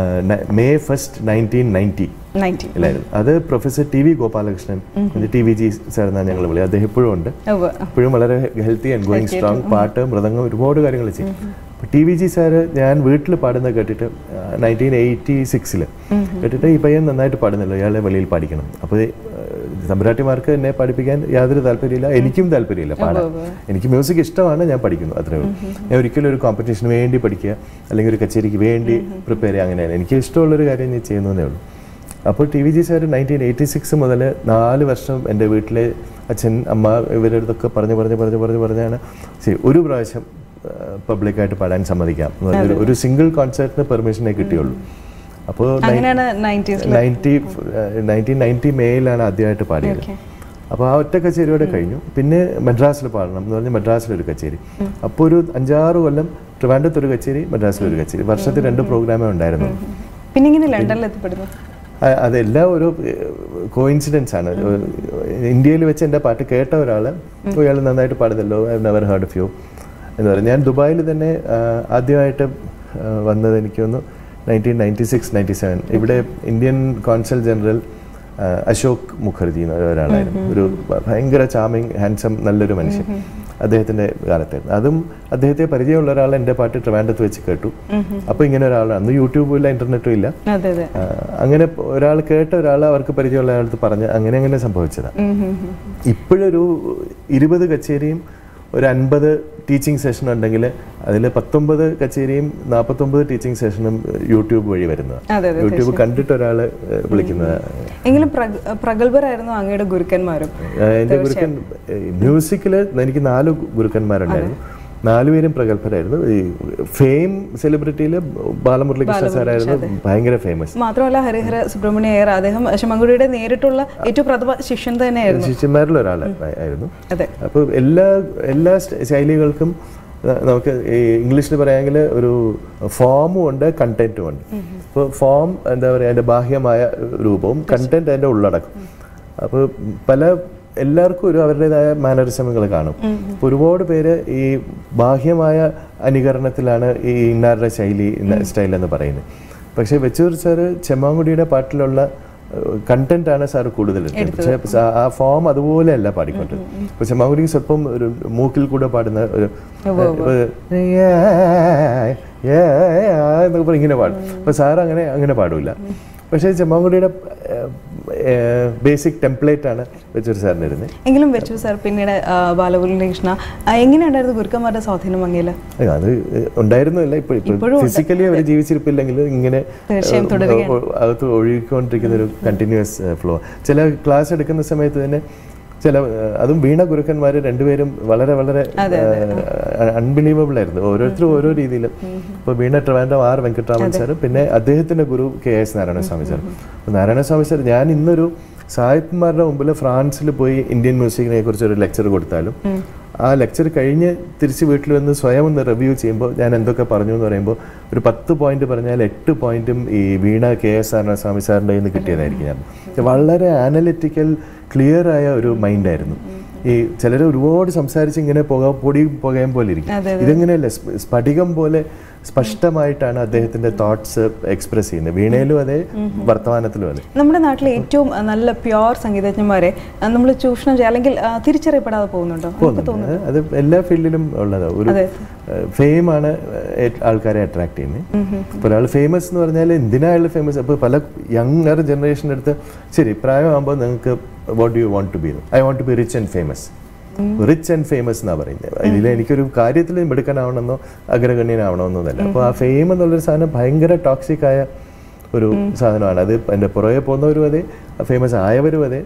May first nineteen ninety ninety ഇല്ലായിരുന്നു അത് professor T V Gopalakrishnan T V G sir എന്നാണ് ഞങ്ങൾ വിളി അദ്ദേഹം ഇപ്പോഴും ഉണ്ട് ഇപ്പോഴും വളരെ ഹെൽത്തി ആൻഡ് ഗോയിങ് സ്ട്രോങ് പാട്ട് മൃദംഗം ഒരുപാട് കാര്യങ്ങൾ ചെയ്യും ടി വി ജി സാറ് ഞാൻ വീട്ടിൽ പാടുന്നത് കേട്ടിട്ട് നയൻറ്റീൻ എയ്റ്റി സിക്സിൽ കേട്ടിട്ട് ഈ പയ്യൻ നന്നായിട്ട് പാടുന്നല്ലോ ഇയാളെ വെളിയിൽ പാടിക്കണം അപ്പോൾ തമ്പുരാട്ടിമാർക്ക് എന്നെ പഠിപ്പിക്കാൻ യാതൊരു താല്പര്യമില്ല എനിക്കും താല്പര്യമില്ല പാടാൻ എനിക്ക് മ്യൂസിക് ഇഷ്ടമാണ് ഞാൻ പഠിക്കുന്നു അത്രേ ഉള്ളൂ ഞാൻ ഒരിക്കലും ഒരു കോമ്പറ്റീഷന് വേണ്ടി പഠിക്കുക അല്ലെങ്കിൽ ഒരു കച്ചേരിക്ക് വേണ്ടി പ്രിപ്പയർ ചെയ്യുക അങ്ങനെയാണ് എനിക്ക് ഇഷ്ടമുള്ളൊരു കാര്യം ഞാൻ ചെയ്യുന്നതേ ഉള്ളൂ അപ്പോൾ T V G sir nineteen eighty six മുതൽ നാല് വർഷം എൻ്റെ വീട്ടിലെ അച്ഛൻ അമ്മ ഇവരുടെ അടുത്തൊക്കെ പറഞ്ഞ് പറഞ്ഞ് പറഞ്ഞ് പറഞ്ഞ് പറഞ്ഞാണ് ശരി ഒരു പ്രാവശ്യം പബ്ലിക്കായിട്ട് പാടാൻ സമ്മതിക്കാം എന്ന് പറഞ്ഞൊരു- ഒരു സിംഗിൾ കോൺസേർട്ടിന് പെർമിഷനേ കിട്ടിയുള്ളൂ അപ്പോൾ അങ്ങനെയാണ് നയൻറ്റീസ് നയൻറ്റി നയൻറ്റീൻ നയൻറ്റി മേയിലാണ് ആദ്യമായിട്ട് പാടിയത് ഓക്കെ അപ്പോൾ ആ ഒറ്റ കച്ചേരിയോടെ കഴിഞ്ഞു പിന്നെ മദ്രാസിൽ പാടണം എന്ന് പറഞ്ഞ് മദ്രാസിലൊരു കച്ചേരി അപ്പോൾ ഒരു അഞ്ചാറ് കൊല്ലം ട്രിവാൻഡ്രത്ത് ഒരു കച്ചേരി മദ്രാസിലൊരു കച്ചേരി വർഷത്തിൽ രണ്ട് പ്രോഗ്രാമേ ഉണ്ടായിരുന്നു പിന്നെ ഇങ്ങനെ ലണ്ടനിൽ എത്തിപ്പെടുന്നു അ- അതെല്ലാം ഒരു കോയിൻസിഡൻസ് ആണ് ഇന്ത്യയിൽ വെച്ച് എൻ്റെ പാട്ട് കേട്ട ഒരാൾ ഇയാൾ നന്നായിട്ട് പാടുന്നല്ലോ I never heard of you എന്ന് പറയും ഞാൻ ദുബായിൽ തന്നെ ആ, ആദ്യമായിട്ട് ആ, വന്നത് എനിക്ക് തോന്നുന്നു nineteen ninety six ninety seven ഇവിടെ ഇന്ത്യൻ കോൺസൽ ജനറൽ ആ, അശോക് മുഖർജി എന്ന ഒരാളായിരുന്നു ഒരു ഭയങ്കര ചാമിങ് ഹാൻസം നല്ലൊരു മനുഷ്യൻ അദ്ദേഹത്തിൻ്റെ കാലത്തായിരുന്നു അതും അദ്ദേഹത്തെ പരിചയമുള്ള ഒരാൾ എൻ്റെ പാട്ട് ട്രിവാൻഡത്ത് വെച്ച് കേട്ടു അപ്പോൾ ഇങ്ങനെ ഒരാളാണ് അന്ന് യൂട്യൂബും ഇല്ല ഇൻ്റർനെറ്റും ഇല്ല അതെ അതെ ആ, അങ്ങനെ ഒരാൾ കേട്ട ഒരാൾ അവർക്ക് പരിചയമുള്ള ആളത്ത് പറഞ്ഞ് അങ്ങനെ അങ്ങനെ സംഭവിച്ചതാണ് ഉം, ഉം, ഉം. ഇപ്പോഴൊരു ഇരുപത് കച്ചേരിയും ഒരു അൻപത് ടീച്ചിങ് സെഷൻ ഉണ്ടെങ്കിൽ അതിൽ പത്തൊമ്പത് കച്ചേരിയും നാൽപ്പത്തൊമ്പത് ടീച്ചിങ് സെഷനും യൂട്യൂബ് വഴി വരുന്നതാണ് അതെ അതെ യൂട്യൂബ് കണ്ടിട്ട് ഒരാൾ വിളിക്കുന്നത് എങ്കിലും പ്രഗ- പ്രഗത്ഭരായിരുന്നു അങ്ങയുടെ ഗുരുക്കന്മാരും എൻ്റെ ഗുരുക്കൻ മ്യൂസിക്കിൽ എനിക്ക് നാല് ഗുരുക്കന്മാരുണ്ടായിരുന്നു നാലുപേരും പ്രഗത്ഭരായിരുന്നു ഈ ഫെയിം സെലിബ്രിറ്റിയിൽ ബാലമുരളികൃഷ്ണ സാറായിരുന്നു ഭയങ്കര ഫേമസ് മാത്രമല്ല ഹരിഹര സുബ്രഹ്മണ്യ അയ്യർ അദ്ദേഹം ശമങ്കുടിയുടെ നേരിട്ടുള്ള ഏറ്റവും പ്രഥമ ശിഷ്യൻ തന്നെയായിരുന്നു ശിഷ്യന്മാരിൽ ഒരാൾ ആയിരുന്നു അതെ അപ്പോൾ എല്ലാ എല്ലാ സ്റ്റ- ശൈലികൾക്കും ന- നമുക്ക് ഈ ഇംഗ്ലീഷിൽ പറയാമെങ്കിൽ ഒരു ഫോമും ഉണ്ട് കണ്ടന്റും ഉണ്ട് അപ്പോൾ ഫോം എന്താ പറയുക അതിൻ്റെ ബാഹ്യമായ രൂപവും കണ്ടന്റ് അതിൻ്റെ ഉള്ളടക്കം അപ്പോൾ പല എല്ലാവർക്കും ഒരു അവരുടേതായ മാനറിസമുകൾ കാണും അപ്പോൾ ഒരുപാട് പേര് ഈ ബാഹ്യമായ അനുകരണത്തിലാണ് ഈ ഇന്നാരുടെ ശൈലി ഇന്ന സ്റ്റൈൽ എന്ന് പറയുന്നത് പക്ഷേ വെച്ചൂർ സാറ് ചെമ്മാങ്കുടിയുടെ പാട്ടിലുള്ള കണ്ടന്റ് ആണ് സാർ കൂടുതൽ എടുത്തത് പക്ഷേ സ- ആ ഫോം അതുപോലെയല്ല പാടിക്കൊണ്ട് ഇപ്പൊ ചെമ്മാങ്കുടിക്ക് സ്വല്പം ഒരു മൂക്കിൽ കൂടെ പാടുന്ന ഒരു ഒരു എന്നൊക്കെ പറഞ്ഞ് ഇങ്ങനെ പാടും അപ്പൊ സാർ അങ്ങനെ അങ്ങനെ പാടില്ല പക്ഷേ ചെമ്മാങ്കുടിയുടെ ബേസിക് ടെംപ്ലേറ്റ് ആണ് വെച്ചൊരു സാറിന് ഇരുന്നത് എങ്കിലും വെച്ചു സാർ പിന്നീട് ആ, ബാലമുരളീകൃഷ്ണ ആ, എങ്ങനെയുണ്ടായിരുന്നു ഗുരുക്കന്മാരുടെ സ്വാധീനം അങ്ങയിൽ അയ്യോ, അത് ഉണ്ടായിരുന്നില്ല ഇപ്പൊ ഇപ്പൊ ഫിസിക്കലി അവർ ജീവിച്ചിരിപ്പില്ലെങ്കിൽ ഇങ്ങനെ തീർച്ചയായും ഏഹ്, ഒ- ഒ- അകത്ത് ഒഴുകിക്കൊണ്ടിരിക്കുന്ന ഒരു കണ്ടിന്യൂസ് ഫ്ലോ ചില ക്ലാസ് എടുക്കുന്ന സമയത്ത് തന്നെ ചില ഏഹ്, അതും വീണ ഗുരുക്കന്മാർ രണ്ടുപേരും വളരെ വളരെ അൺബിലീവബിൾ ആയിരുന്നു ഓരോരുത്തരും ഓരോ രീതിയിൽ ഇപ്പൊ veena Trivandrum R Venkataraman sir പിന്നെ അദ്ദേഹത്തിന്റെ guru K S Narayanaswamy sir അപ്പൊ നാരായണസ്വാമി സാർ ഞാൻ ഇന്നൊരു സാഹിത്യന്മാരുടെ മുമ്പിൽ ഫ്രാൻസിൽ പോയി ഇന്ത്യൻ മ്യൂസിക്കിനെ കുറിച്ച് ഒരു ലെക്ചർ കൊടുത്താലും ആ ലെക്ചർ കഴിഞ്ഞ് തിരിച്ച് വീട്ടിൽ വന്ന് സ്വയം ഒന്ന് റിവ്യൂ ചെയ്യുമ്പോൾ ഞാൻ എന്തൊക്കെ പറഞ്ഞു എന്ന് പറയുമ്പോൾ ഒരു പത്ത് പോയിന്റ് പറഞ്ഞാൽ എട്ട് പോയിന്റും ഈ veena K S R Swamy സാറിൻ്റെ കയ്യിൽ നിന്ന് കിട്ടിയതായിരിക്കും ഞാൻ വളരെ ആനലിറ്റിക്കൽ ക്ലിയർ ആയ ഒരു മൈൻഡായിരുന്നു ഈ ചിലർ ഒരുപാട് സംസാരിച്ച് ഇങ്ങനെ പുക പൊടി പുകയം പോലെ ഇരിക്കും അതെ, ഇതിങ്ങനെയല്ല സ്പ- സ്ഫടികം പോലെ സ്പഷ്ടമായിട്ടാണ് അദ്ദേഹത്തിന്റെ തോട്ട്സ് എക്സ്പ്രസ് ചെയ്യുന്നത് വീണയിലും അതെ വർത്തമാനത്തിലും അതെ നമ്മുടെ നാട്ടിലെ ഏറ്റവും ആ, നല്ല പ്യുവർ സംഗീതജ്ഞന്മാരെ നമ്മൾ ചൂഷണം ചെയ്യുക അല്ലെങ്കിൽ ആ, തിരിച്ചറിയപ്പെടാതെ പോകുന്നുണ്ടോ എനിക്ക് തോന്നുന്നു അത് എല്ലാ ഫീൽഡിലും ഉള്ളതാണ് ഒരു അതെ. ഫെയിം ആണ് ഏ- ആൾക്കാരെ അട്രാക്ട് ചെയ്യുന്നത് ഇപ്പോൾ ഒരാൾ ഫേമസ് എന്ന് പറഞ്ഞാൽ എന്തിനാ അയാൾ ഫേമസ് അപ്പോൾ പല യങ്ങർ ജനറേഷൻ്റെ അടുത്ത് ശരി പ്രായമാകുമ്പോൾ നിങ്ങൾക്ക് what you want to be I want to be rich and famous rich and famous എന്നാ പറയുന്നത് ഇതിൽ എനിക്കൊരു കാര്യത്തിൽ മിടുക്കനാവണമെന്നോ അഗ്രഗണ്യനാവണമെന്നോ അല്ല അപ്പോൾ ആ ഫെയിം എന്നുള്ളൊരു സാധനം ഭയങ്കര ടോക്സിക് ആയ ഒരു സാധനമാണ് അത് എൻ്റെ പുറകെ പോകുന്നവരും അതെ ഫേമസ് ആയവരും അതെ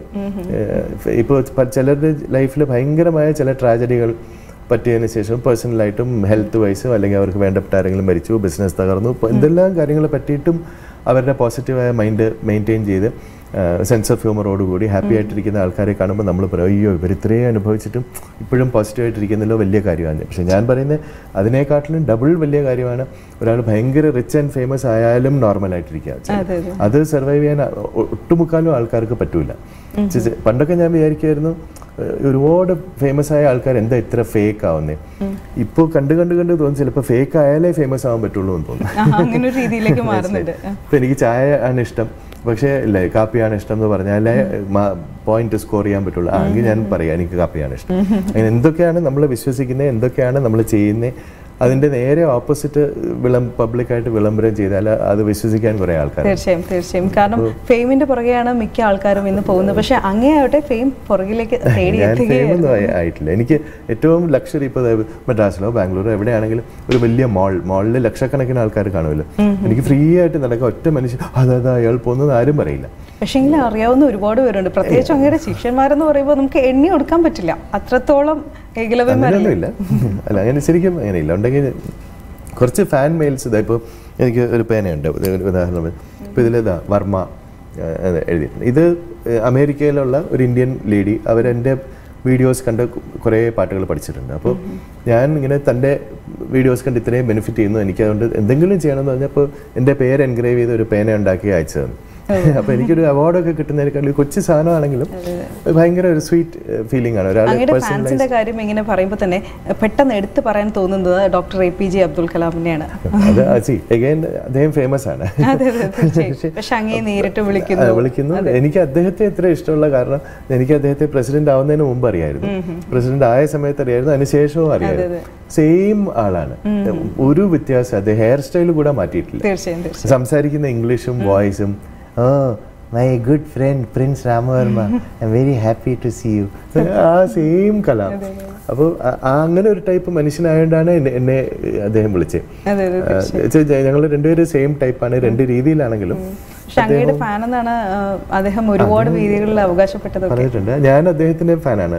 ഇപ്പോൾ ചിലരുടെ ലൈഫിൽ ഭയങ്കരമായ ചില ട്രാജഡികൾ പറ്റിയതിന് ശേഷം പേഴ്സണലായിട്ടും ഹെൽത്ത് വൈസും അല്ലെങ്കിൽ അവർക്ക് വേണ്ടപ്പെട്ട ആരെങ്കിലും മരിച്ചു ബിസിനസ് തകർന്നു ഇപ്പോൾ എന്തെല്ലാം കാര്യങ്ങൾ പറ്റിയിട്ടും അവരുടെ പോസിറ്റീവായ മൈൻഡ് മെയിൻറ്റെയിൻ ചെയ്ത് സെൻസ് ഓഫ് ഹ്യൂമറോടുകൂടി ഹാപ്പി ആയിട്ടിരിക്കുന്ന ആൾക്കാരെ കാണുമ്പോൾ നമ്മൾ പറയും അയ്യോ ഇവർ ഇത്രയും അനുഭവിച്ചിട്ടും ഇപ്പോഴും പോസിറ്റീവായിട്ടിരിക്കുന്നല്ലോ വലിയ കാര്യമാണ് പക്ഷേ ഞാൻ പറയുന്നത് അതിനേക്കാട്ടിലും ഡബിൾ വലിയ കാര്യമാണ് ഒരാൾ ഭയങ്കര റിച്ച് ആൻഡ് ഫേമസ് ആയാലും നോർമലായിട്ടിരിക്കുക അതെ അതെ അത് സർവൈവ് ചെയ്യാൻ ഒ- ഒട്ടുമുക്കാലും ആൾക്കാർക്ക് പറ്റൂല ചെ- പണ്ടൊക്കെ ഞാൻ വിചാരിക്കുമായിരുന്നു ഏഹ്, ഒരുപാട് ഫേമസ് ആയ ആൾക്കാർ എന്താ ഇത്ര ഫേക്ക് ആവുന്നേ ഇപ്പോൾ കണ്ട് കണ്ട് കണ്ട് തോന്നുന്നു ചിലപ്പോൾ ഫേക്ക് ആയാലേ ഫേമസ് ആവാൻ പറ്റുള്ളൂ എന്ന് തോന്നുന്നു ആ, അങ്ങനെ ഒരു രീതിയിലേക്ക് മാറുന്നുണ്ട് ഇപ്പൊ എനിക്ക് ചായ ആണ് ഇഷ്ടം പക്ഷേ ഇല്ലേ കാപ്പിയാണ് ഇഷ്ടം എന്ന് പറഞ്ഞാലേ പോയിന്റ് സ്കോർ ചെയ്യാൻ പറ്റുള്ളൂ ആ, എങ്കിൽ ഞാൻ പറയാം എനിക്ക് കാപ്പിയാണ് ഇഷ്ടം അങ്ങനെ എന്തൊക്കെയാണ് നമ്മൾ വിശ്വസിക്കുന്നത് എന്തൊക്കെയാണ് നമ്മൾ ചെയ്യുന്നത് അതിന്റെ നേരെ ഓപ്പോസിറ്റ് വിളം പബ്ലിക്കായിട്ട് വിളംബരം ചെയ്താൽ അത് വിശ്വസിക്കാൻ കുറേ ആൾക്കാർ തീർച്ചയായും തീർച്ചയായും കാരണം ഫെയിമിന്റെ പുറകെയാണ് മിക്ക ആൾക്കാരും ഇന്ന് പോകുന്നത് പക്ഷെ അങ്ങേയാവട്ടെ ഫെയിം പുറകിലേക്ക് ഞാൻ തേടിയെത്തുകയാണ് ഫെയിമൊന്നും ആയി- ആയിട്ടില്ല എനിക്ക് ഏറ്റവും ലക്ഷറി ഇപ്പോൾ മദ്രാസിലോ ബാംഗ്ലൂരോ എവിടെയാണെങ്കിലും ഒരു വലിയ മാൾ മാളിൽ ലക്ഷക്കണക്കിന് ആൾക്കാർ കാണുമല്ലോ എനിക്ക് ഫ്രീ ആയിട്ട് നടക്കുക ഒറ്റ മനുഷ്യൻ അതാ അയാൾ പോകുന്നത് ആരും പറയില്ല പക്ഷെങ്കിൽ അറിയാവുന്ന ഒരുപാട് പേരുണ്ട് പ്രത്യേകിച്ച് അങ്ങയുടെ ശിഷ്യന്മാരെന്ന് പറയുമ്പോൾ നമുക്ക് എണ്ണി കൊടുക്കാൻ പറ്റില്ല അത്രത്തോളം ഏകലവ്യന്മാരല്ലേ അങ്ങനെയൊന്നുമില്ല അല്ല അങ്ങനെ ശരിക്കും അങ്ങനെയില്ല ഉണ്ടെങ്കിൽ കുറച്ച് ഫാൻ മെയിൽസ് ഇതാ ഇപ്പോൾ എനിക്ക് ഒരു പേനയുണ്ട് ഇത് ഒരു ഉദാഹരണം ഇപ്പോൾ ഇതിൽ ഇതാ വർമ്മ ആ, അത് എഴുതിയിട്ടുണ്ട് ഇത് ഏഹ്, അമേരിക്കയിലുള്ള ഒരു ഇന്ത്യൻ ലേഡി അവരെൻ്റെ വീഡിയോസ് കണ്ട് കുറേ പാട്ടുകൾ പഠിച്ചിട്ടുണ്ട് അപ്പോൾ ഞാൻ ഇങ്ങനെ തൻ്റെ വീഡിയോസ് കണ്ട് ഇത്രയും ബെനിഫിറ്റ് ചെയ്യുന്നു എനിക്ക് അതുകൊണ്ട് എന്തെങ്കിലും ചെയ്യണമെന്ന് പറഞ്ഞപ്പോൾ എൻ്റെ പേര് എൻഗ്രേവ് ചെയ്ത് ഒരു പേന ഉണ്ടാക്കി അയച്ചു തന്നു അപ്പോൾ എനിക്കൊരു അവാർഡൊക്കെ കിട്ടുന്നതിനേക്കാൾ ഒരു കൊച്ചു സാധനമാണെങ്കിലും ഭയങ്കര ഒരു സ്വീറ്റ് ഫീലിംഗ് ആണ് ഒരാൾ അങ്ങയുടെ പേഴ്സണലൈസ് ഫാൻസിന്റെ കാര്യം ഇങ്ങനെ പറയുമ്പോൾ തന്നെ പെട്ടെന്ന് എടുത്തു പറയാൻ തോന്നുന്നത് doctor A P J Abdul കലാമിനെയാണ് അത് സി അഗൈൻ അദ്ദേഹം ഫേമസ് ആണ് അതെ അതെ തീർച്ചയായും പക്ഷെ അങ്ങേ നേരിട്ട് ആ, വിളിക്കുന്നു വിളിക്കുന്നു എനിക്ക് അദ്ദേഹത്തെ ഇത്ര ഇഷ്ടമുള്ള കാരണം എനിക്ക് അദ്ദേഹത്തെ പ്രസിഡന്റ് ആവുന്നതിന് മുമ്പ് അറിയായിരുന്നു പ്രസിഡന്റ് ആയ സമയത്ത് അറിയായിരുന്നു അതിനുശേഷവും അറിയായിരുന്നു സെയിം ആളാണ് ഒരു വ്യത്യാസം അദ്ദേഹം ഹെയർ സ്റ്റൈൽ കൂടെ മാറ്റിയിട്ടില്ല തീർച്ചയായും തീർച്ചയായും സംസാരിക്കുന്ന ഇംഗ്ലീഷും വോയിസും oh my good friend prince Ramavarma I am very happy to see you ആ സെയിം കലാം അപ്പോൾ അങ്ങനെ ഒരു ടൈപ്പ് മനുഷ്യനായതുകൊണ്ടാണ് എന്നെ എന്നെ അദ്ദേഹം വിളിച്ചത് അതെ അതെ ഞങ്ങൾ രണ്ടുപേരും സെയിം ടൈപ്പാണ് രണ്ട് രീതിയിലാണെങ്കിലും പക്ഷെ അങ്ങയുടെ ഫാൻ എന്നാണ് ആ, അദ്ദേഹം ഒരുപാട് വേദികളിൽ അവകാശപ്പെട്ടതൊക്കെ പറഞ്ഞിട്ടുണ്ട് ഞാൻ അദ്ദേഹത്തിന്റെ ഫാനാണ്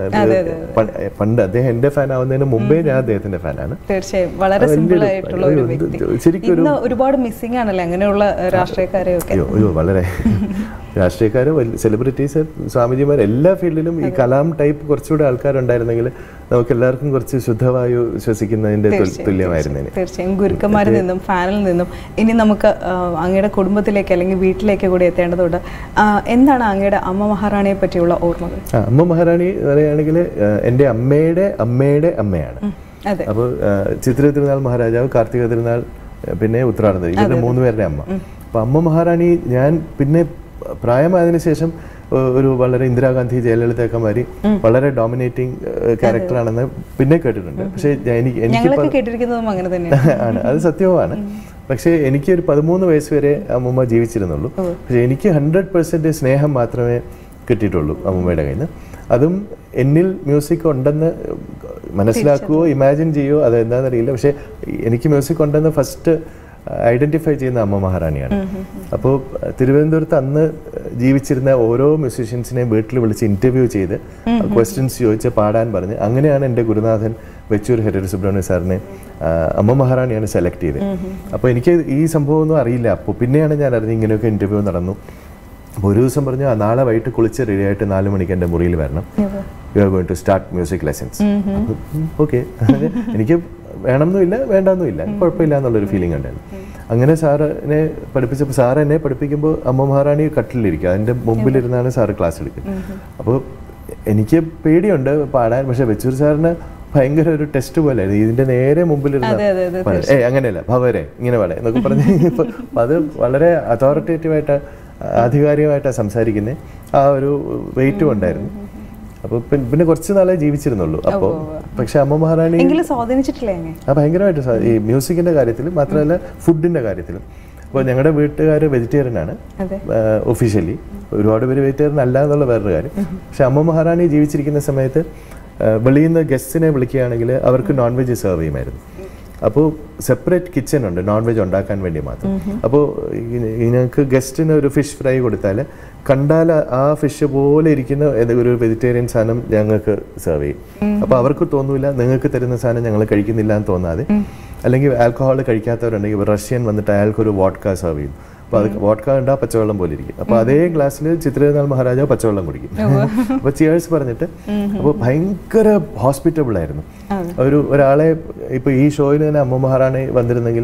പണ്ട് അദ്ദേഹം എന്റെ ഫാൻ ആവുന്നതിന് മുമ്പേ ഞാൻ അദ്ദേഹത്തിന്റെ ഫാനാണ് തീർച്ചയായും വളരെ വലിയൊരു- സിമ്പിൾ ആയിട്ടുള്ള ഒരു ഒരു- വ്യക്തി ശരിക്കും ഒരു- ഇന്ന് ഒരുപാട് മിസ്സിംഗ് ആണല്ലേ അങ്ങനെയുള്ള രാഷ്ട്രീയക്കാരെയൊക്കെ അയ്യോ അയ്യോ വളരെ രാഷ്ട്രീയക്കാർ സെലിബ്രിറ്റീസ് സ്വാമിജിമാർ എല്ലാ ഫീൽഡിലും ഈ കലാം ടൈപ്പ് കുറച്ചുകൂടെ ആൾക്കാരുണ്ടായിരുന്നെങ്കിൽ നമുക്ക് എല്ലാവർക്കും കുറച്ച് ശുദ്ധവായു ശ്വസിക്കുന്നതിന്റെ തുൽ- തുല്യമായിരുന്നേനെ തീർച്ചയായും ഗുരുക്കന്മാരിൽ നിന്നും ഫാനിൽ നിന്നും ഇനി നമുക്ക് ആ, അങ്ങയുടെ കുടുംബത്തിലേക്ക് അല്ലെങ്കിൽ വീട്ടിലേക്ക് കൂടി എത്തേണ്ടതുണ്ട് ആ, എന്താണ് അങ്ങയുടെ അമ്മ മഹാറാണിയെ പറ്റിയുള്ള ഓർമ്മകൾ ആ, അമ്മ മഹാറാണി പറയുകയാണെങ്കിൽ എൻ്റെ അമ്മയുടെ അമ്മയുടെ അമ്മയാണ് അതെ അപ്പോൾ ചിത്ര തിരുനാൾ മഹാരാജാവ് കാർത്തിക തിരുനാൾ ആ, പിന്നെ ഉത്രാടം ഇവരുടെ മൂന്ന് പേരുടെ അമ്മ അപ്പോൾ അമ്മ മഹാറാണി ഞാൻ പിന്നെ പ്രായമായതിനു ശേഷം ആ, ഒരു വളരെ ഇന്ദിരാഗാന്ധി ജയലളിതയൊക്കെ മാതിരി വളരെ ഡോമിനേറ്റിംഗ് ക്യാരക്ടറാണെന്ന് പിന്നെ കേട്ടിട്ടുണ്ട് പക്ഷേ ഞാൻ- എനിക്ക് എനിക്ക് ഞങ്ങളൊക്കെ കേട്ടിരിക്കുന്നതും അങ്ങനെ തന്നെയാണ് ആണ് അത് സത്യവുമാണ് പക്ഷേ എനിക്ക് ഒരു പതിമൂന്ന് വയസ്സ് വരെ അമ്മൂമ്മ ജീവിച്ചിരുന്നുള്ളൂ പക്ഷേ എനിക്ക് ഹൺഡ്രഡ് പെർസെൻറ്റ് സ്നേഹം മാത്രമേ കിട്ടിയിട്ടുള്ളൂ അമ്മൂമ്മയുടെ കയ്യിൽ നിന്ന് അതും എന്നിൽ മ്യൂസിക് ഉണ്ടെന്ന് മനസ്സിലാക്കുകയോ ഇമാജിൻ ചെയ്യുകയോ അത് എന്താണെന്നറിയില്ല പക്ഷേ എനിക്ക് മ്യൂസിക് ഉണ്ടെന്ന് ഫസ്റ്റ് ഐഡന്റിഫൈ ചെയ്യുന്ന അമ്മ മഹാറാണിയാണ് അപ്പോൾ തിരുവനന്തപുരത്ത് അന്ന് ജീവിച്ചിരുന്ന ഓരോ മ്യൂസീഷ്യൻസിനെയും വീട്ടിൽ വിളിച്ച് ഇന്റർവ്യൂ ചെയ്ത് ക്വസ്റ്റ്യൻസ് ചോദിച്ച് പാടാൻ പറഞ്ഞ് അങ്ങനെയാണ് എൻ്റെ ഗുരുനാഥൻ വെച്ചൂർ ഹരിഹര സുബ്രഹ്മണ്യ സാറിനെ ആ, അമ്മ മഹാറാണിയാണ് സെലക്ട് ചെയ്തത് അപ്പോൾ എനിക്ക് ഈ സംഭവമൊന്നും അറിയില്ല അപ്പോൾ പിന്നെയാണ് ഞാൻ അറിഞ്ഞത് ഇങ്ങനെയൊക്കെ ഇന്റർവ്യൂ നടന്നു അപ്പോൾ ഒരു ദിവസം പറഞ്ഞു "ആ, നാളെ വൈകിട്ട് കുളിച്ച് റെഡിയായിട്ട് നാല് മണിക്ക് എൻ്റെ മുറിയിൽ വരണം you are going to start music lessons okay എനിക്ക് വേണമെന്നുമില്ല വേണ്ടെന്നുമില്ല കുഴപ്പമില്ല എന്നുള്ളൊരു ഫീലിംഗ് ഉണ്ടായിരുന്നു അങ്ങനെ സാറിനെ പഠിപ്പിച്ചപ്പോൾ സാർ എന്നെ പഠിപ്പിക്കുമ്പോൾ അമ്മ മഹാറാണി കട്ടിലിരിക്കുക അതിൻ്റെ മുമ്പിലിരുന്നാണ് സാറ് ക്ലാസ് എടുക്കുന്നത് അപ്പോൾ എനിക്ക് പേടിയുണ്ട് പാടാൻ പക്ഷെ വെച്ചൂർ സാറിന് ഭയങ്കര ഒരു ടെസ്റ്റ് പോലെ ഇതിന്റെ നേരെ മുമ്പിലിരുന്ന അതെ, അതെ, അതെ, പാടാൻ. ഏയ് അങ്ങനെയല്ല ഭവരെ ഇങ്ങനെ പാടേ എന്നൊക്കെ പറഞ്ഞ് ഇപ്പൊ അത് വളരെ അതോറിറ്റേറ്റീവായിട്ട് ആധികാരികമായിട്ടാണ് സംസാരിക്കുന്നത് ആ ഒരു വെയിറ്റും ഉണ്ടായിരുന്നു അപ്പോൾ പിന്നെ കുറച്ച് നാളെ ജീവിച്ചിരുന്നുള്ളൂ അപ്പോൾ പക്ഷെ അമ്മ മഹാറാണി എങ്കിലും സ്വാധീനിച്ചിട്ടില്ലേ അങ്ങ് ആ ഭയങ്കരമായിട്ട് സാ- ഈ മ്യൂസിക്കിന്റെ കാര്യത്തിലും മാത്രമല്ല ഫുഡിന്റെ കാര്യത്തിലും അപ്പോൾ ഞങ്ങളുടെ വീട്ടുകാർ വെജിറ്റേറിയൻ ആണ് അതെ ഒഫീഷ്യലി ഒരുപാട് പേര് വെജിറ്റേറിയൻ അല്ല എന്നുള്ള വേറൊരു കാര്യം പക്ഷെ അമ്മ മഹാറാണി ജീവിച്ചിരിക്കുന്ന സമയത്ത് ആ, വെളിയിൽ നിന്ന് ഗസ്റ്റിനെ വിളിക്കുകയാണെങ്കിൽ അവർക്ക് നോൺ വെജ് സെർവ് ചെയ്യുമായിരുന്നു അപ്പോൾ സെപ്പറേറ്റ് കിച്ചൺ ഉണ്ട് നോൺ വെജ് ഉണ്ടാക്കാൻ വേണ്ടി മാത്രം അപ്പോൾ ഞങ്ങൾക്ക് ഗസ്റ്റിന് ഒരു ഫിഷ് ഫ്രൈ കൊടുത്താൽ കണ്ടാൽ ആ ഫിഷ് പോലെ ഇരിക്കുന്ന ഏതെങ്കിലും ഒരു വെജിറ്റേറിയൻ സാധനം ഞങ്ങൾക്ക് സെർവ് ചെയ്യും അപ്പോൾ അവർക്ക് തോന്നൂല നിങ്ങൾക്ക് തരുന്ന സാധനം ഞങ്ങൾ കഴിക്കുന്നില്ല എന്ന് തോന്നാതെ അല്ലെങ്കിൽ ആൽക്കഹോൾ കഴിക്കാത്തവരുണ്ടെങ്കിൽ റഷ്യൻ വന്നിട്ട് അയാൾക്കൊരു വോഡ്ക സെർവ് ചെയ്യും അപ്പോൾ അത് വോഡ്ക കണ്ടാൽ പച്ചവെള്ളം പോലെ ഇരിക്കും അപ്പോൾ അതേ ഗ്ലാസ്സിൽ ചിത്രനാൾ മഹാരാജാവ് പച്ചവെള്ളം കുടിക്കും അപ്പോൾ ചിയേഴ്സ് പറഞ്ഞിട്ട് അപ്പോൾ ഭയങ്കര ഹോസ്പിറ്റബിൾ ആയിരുന്നു ഒരു ഒരാളെ ഇപ്പോൾ ഈ ഷോയിൽ തന്നെ അമ്മ മഹാറാണി വന്നിരുന്നെങ്കിൽ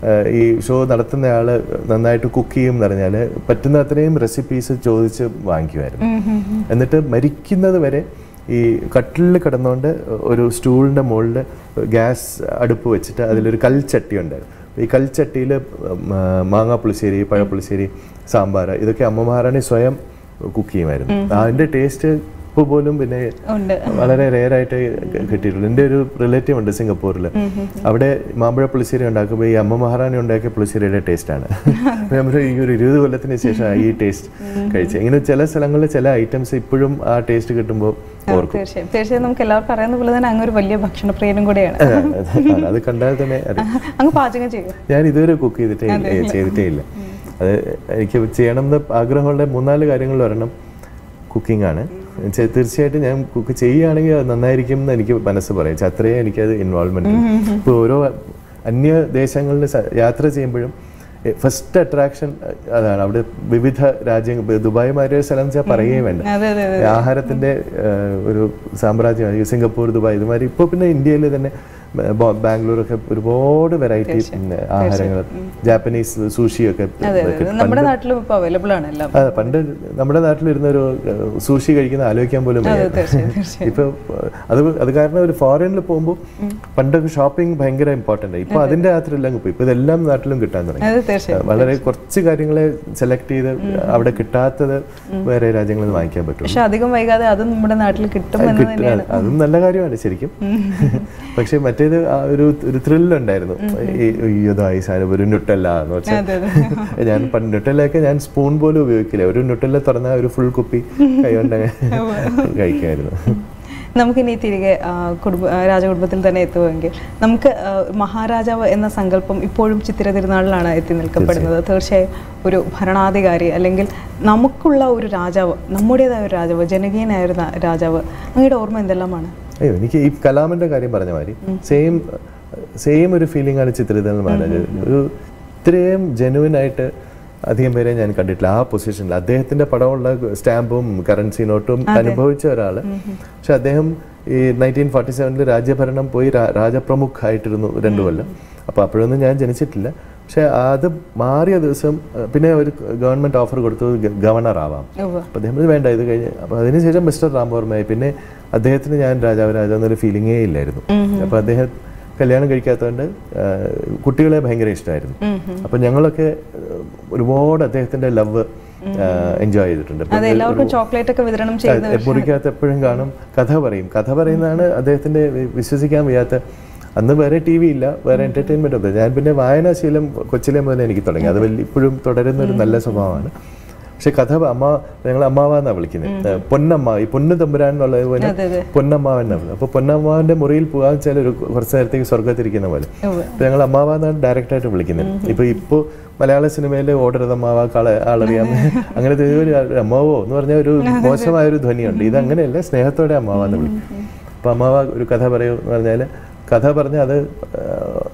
ഈ ഷോ നടത്തുന്ന ആള് നന്നായിട്ട് കുക്ക് ചെയ്യും എന്ന് പറഞ്ഞാൽ പറ്റുന്ന അത്രയും റെസിപ്പീസ് ചോദിച്ച് വാങ്ങിക്കുമായിരുന്നു എന്നിട്ട് മരിക്കുന്നത് വരെ ഈ കട്ടിലിൽ കിടന്നുകൊണ്ട് ഒരു സ്റ്റൂളിൻ്റെ മുകളിൽ ഗ്യാസ് അടുപ്പ് വെച്ചിട്ട് അതിലൊരു കൽച്ചട്ടി ഉണ്ടായിരുന്നു ഈ കൽച്ചട്ടിയിൽ മാങ്ങാപ്പുളിശ്ശേരി പഴപ്പുളിശ്ശേരി സാമ്പാർ ഇതൊക്കെ അമ്മമാരാണി സ്വയം കുക്ക് ചെയ്യുമായിരുന്നു അതിൻ്റെ ടേസ്റ്റ് ഇപ്പോൾ പോലും പിന്നെ ഉണ്ട് വളരെ റെയർ ആയിട്ട് കിട്ടിയിട്ടുള്ളൂ എൻ്റെ ഒരു റിലേറ്റീവ് ഉണ്ട് സിംഗപ്പൂരിൽ അവിടെ മാമ്പഴ പുളിശ്ശേരി ഉണ്ടാക്കുമ്പോൾ ഈ അമ്മ മഹാറാണി ഉണ്ടാക്കിയ പുളിശ്ശേരിയുടെ ടേസ്റ്റാണ് നമ്മൾ ഈ ഒരു ഇരുപത് കൊല്ലത്തിന് ശേഷം ഈ ടേസ്റ്റ് കഴിച്ചത് ഇങ്ങനെ ചില സ്ഥലങ്ങളിൽ ചില ഐറ്റംസ് ഇപ്പോഴും ആ ടേസ്റ്റ് കിട്ടുമ്പോൾ ഓർക്കും തീർച്ചയായും തീർച്ചയായും നമുക്ക് എല്ലാവർക്കും അറിയുന്ന പോലെ തന്നെ അങ്ങ് ഒരു വലിയ ഭക്ഷണപ്രിയനും കൂടെയാണ് അതാണ്. അത് കണ്ടാൽ തന്നെ അറിയാം അങ്ങ് പാചകം ചെയ്യും ഞാൻ ഇതുവരെ കുക്ക് ചെയ്തിട്ടേ ഇല്ല- ചെയ്തിട്ടേ ഇല്ല അത് എനിക്ക് ചെയ്യണം എന്ന് ആഗ്രഹമുള്ള മൂന്നാല് കാര്യങ്ങളിൽ ഒരെണ്ണം കുക്കിംഗ് ആണ് ചെ- തീർച്ചയായിട്ടും ഞാൻ കുക്ക് ചെയ്യുകയാണെങ്കിൽ അത് നന്നായിരിക്കും എന്ന് എനിക്ക് മനസ്സ് പറയും ചെ- അത്രയും എനിക്കത് ഇൻവോൾവ്മെന്റ് ഇപ്പോൾ ഓരോ അന്യ ദേശങ്ങളിൽ സ- യാത്ര ചെയ്യുമ്പോഴും ഫസ്റ്റ് അട്രാക്ഷൻ അതാണ് അവിടെ വിവിധ രാജ്യങ്ങൾ ദുബായ് മാതിരി ഒരു സ്ഥലം വെച്ചാൽ പറയുകയും വേണ്ട അതെ അതെ ആഹാരത്തിന്റെ ഏഹ്, ഒരു സാമ്രാജ്യമാണ് സിംഗപ്പൂർ ദുബായ് ഇതുമാതിരി ഇപ്പോൾ പിന്നെ ഇന്ത്യയിൽ തന്നെ ബ- ബാംഗ്ലൂരൊക്കെ ഒരുപാട് വെറൈറ്റി ആഹാരങ്ങൾ ജാപ്പനീസ് സൂഷിയൊക്കെ അതെ അതെ നമ്മുടെ നാട്ടിലും ഇപ്പൊ അവൈലബിൾ ആണ് എല്ലാം അതെ പണ്ട് നമ്മുടെ നാട്ടിലിരുന്ന ഒരു ഏഹ്, സൂഷി കഴിക്കുന്ന ആലോചിക്കാൻ പോലും അതെ വയ്യ. തീർച്ചയായും തീർച്ചയായും ഇപ്പൊ അത് അത് കാരണം ഒരു ഫോറിനിൽ പോകുമ്പോൾ പണ്ടൊക്കെ ഷോപ്പിംഗ് ഭയങ്കര ഇമ്പോർട്ടൻ്റ് ഇപ്പൊ അതിന്റെ യാത്രയില്ല ഇപ്പൊ ഇപ്പൊ ഇതെല്ലാം നാട്ടിലും കിട്ടാൻ തുടങ്ങി അതെ തീർച്ചയായും വളരെ കുറച്ച് കാര്യങ്ങളെ സെലക്ട് ചെയ്ത് അവിടെ കിട്ടാത്തത് വേറെ രാജ്യങ്ങളിൽ നിന്ന് വാങ്ങിക്കാൻ പറ്റും പക്ഷെ അധികം വൈകാതെ അതും നമ്മുടെ നാട്ടിൽ കിട്ടും എന്ന് കിട്ടുക- തന്നെയാണ് അതും നല്ല കാര്യമാണ് ശരിക്കും പക്ഷെ മറ്റേത് ആ ഒരു ഒരു ത്രില്ലുണ്ടായിരുന്നു ഈ സാധനം ഒരു നുട്ടല്ല എന്ന് വെച്ചാൽ അതെ അതെ ഞാൻ പണ്ട് നുട്ടല്ലയൊക്കെ ഞാൻ സ്പൂൺ പോലും ഉപയോഗിക്കില്ല ഒരു നുട്ടല്ല തുറന്ന ഒരു ഫുൾ കുപ്പി കൈകൊണ്ട് കഴിക്കായിരുന്നു നമുക്കിനി തിരികെ ആ, കുടുംബ ആ, രാജകുടുംബത്തിൽ തന്നെ എത്തുമെങ്കിൽ നമുക്ക് ആ, മഹാരാജാവ് എന്ന സങ്കല്പം ഇപ്പോഴും ചിത്തിര തിരുനാളിലാണ് എത്തി നിൽക്കപ്പെടുന്നത് തീർച്ചയായും ഒരു ഭരണാധികാരി അല്ലെങ്കിൽ നമുക്കുള്ള ഒരു രാജാവ് നമ്മുടേതായ ഒരു രാജാവ് ജനകീയനായിരുന്ന രാജാവ് അങ്ങയുടെ ഓർമ്മ എന്തെല്ലാമാണ് അയ്യോ എനിക്ക് ഈ കലാമിന്റെ കാര്യം പറഞ്ഞ മാതിരി സെയിം സെയിം ഒരു ഫീലിംഗ് ആണ് ചിത്രിതൻ മഹാരാജ് ഒരു ഇത്രയും ജെനുവിൻ ആയിട്ട് അധികം പേരെ ഞാൻ കണ്ടിട്ടില്ല ആ പൊസിഷനിൽ അദ്ദേഹത്തിന്റെ പടമുള്ള സ്റ്റാമ്പും കറൻസി നോട്ടും അനുഭവിച്ച ഒരാള് പക്ഷെ അദ്ദേഹം ഈ നയൻറ്റീൻ ഫോർട്ടി സെവനിൽ രാജ്യഭരണം പോയി രാ- രാജപ്രമുഖ് ആയിട്ടിരുന്നു രണ്ടു കൊല്ലം അപ്പൊ അപ്പോഴൊന്നും ഞാൻ ജനിച്ചിട്ടില്ല പക്ഷെ അത് മാറിയ ദിവസം അഹ് പിന്നെ ഒരു ഗവൺമെന്റ് ഓഫർ കൊടുത്തു ഗവർണർ ആവാം ഉവ്വ്. അപ്പോൾ അദ്ദേഹം പറഞ്ഞു, വേണ്ട ഇത് കഴിഞ്ഞ് അപ്പോൾ അതിനുശേഷം മിസ്റ്റർ രാമവർമ്മയായി പിന്നെ അദ്ദേഹത്തിന് ഞാൻ രാജാവ് രാജാവ് എന്നൊരു ഫീലിംഗേ ഇല്ലായിരുന്നു അപ്പോൾ അദ്ദേഹം കല്യാണം കഴിക്കാത്തതുകൊണ്ട് ആ, കുട്ടികളെ ഭയങ്കര ഇഷ്ടമായിരുന്നു അപ്പോൾ ഞങ്ങളൊക്കെ ആ, ഒരുപാട് അദ്ദേഹത്തിന്റെ ലവ് എൻജോയ് ചെയ്തിട്ടുണ്ട് അതെ എല്ലാവർക്കും ചോക്ലേറ്റ് ഒക്കെ വിതരണം ചെയ്യുന്ന അതെ, മുറിക്കകത്ത് എപ്പോഴും കാണും കഥ പറയും കഥ പറയുന്നതാണ് അദ്ദേഹത്തിന്റെ വി- വിശ്വസിക്കാൻ വയ്യാത്ത അന്ന് വേറെ ടി വി ഇല്ല വേറെ എന്റർടൈൻമെന്റ് ഒന്നും ഞാൻ പിന്നെ വായനാശീലം കൊച്ചിലെ മുതൽ എനിക്ക് തുടങ്ങി അത് വലിയ ഇപ്പോഴും തുടരുന്ന ഒരു നല്ല സ്വഭാവമാണ് പക്ഷെ കഥ പ- അമ്മ ഞങ്ങൾ അമ്മാവെന്നാ വിളിക്കുന്നത് പൊന്നമ്മ ഈ പൊന്നു തമ്പുരാൻ എന്നുള്ളത് പോലെ അതെ അതെ പൊന്നമ്മാവൻ അപ്പൊ പൊന്നമ്മാവന്റെ മുറിയിൽ പോകാൻ വെച്ചാൽ ഒരു കുറച്ച് നേരത്തേക്ക് സ്വർഗത്തിരിക്കുന്ന പോലെ ഉവ്വ്. അപ്പൊ ഞങ്ങൾ അമ്മാവ എന്നാണ് ഡയറക്റ്റ് ആയിട്ട് വിളിക്കുന്നത് ഇപ്പൊ ഇപ്പോ മലയാള സിനിമയിൽ ഓർഡർ അമ്മാവ കള ആളറിയാം അങ്ങനത്തെ ഒരു അമ്മാവോ എന്ന് പറഞ്ഞ ഒരു മോശമായ ഒരു ധ്വനിയുണ്ട് ഇത് അങ്ങനെയല്ല സ്നേഹത്തോടെ അമ്മാവ എന്ന് വിളിക്കും അപ്പൊ അമ്മാവ ഒരു കഥ പറയൂ എന്ന് പറഞ്ഞാൽ കഥ പറഞ്ഞ് അത് ആ,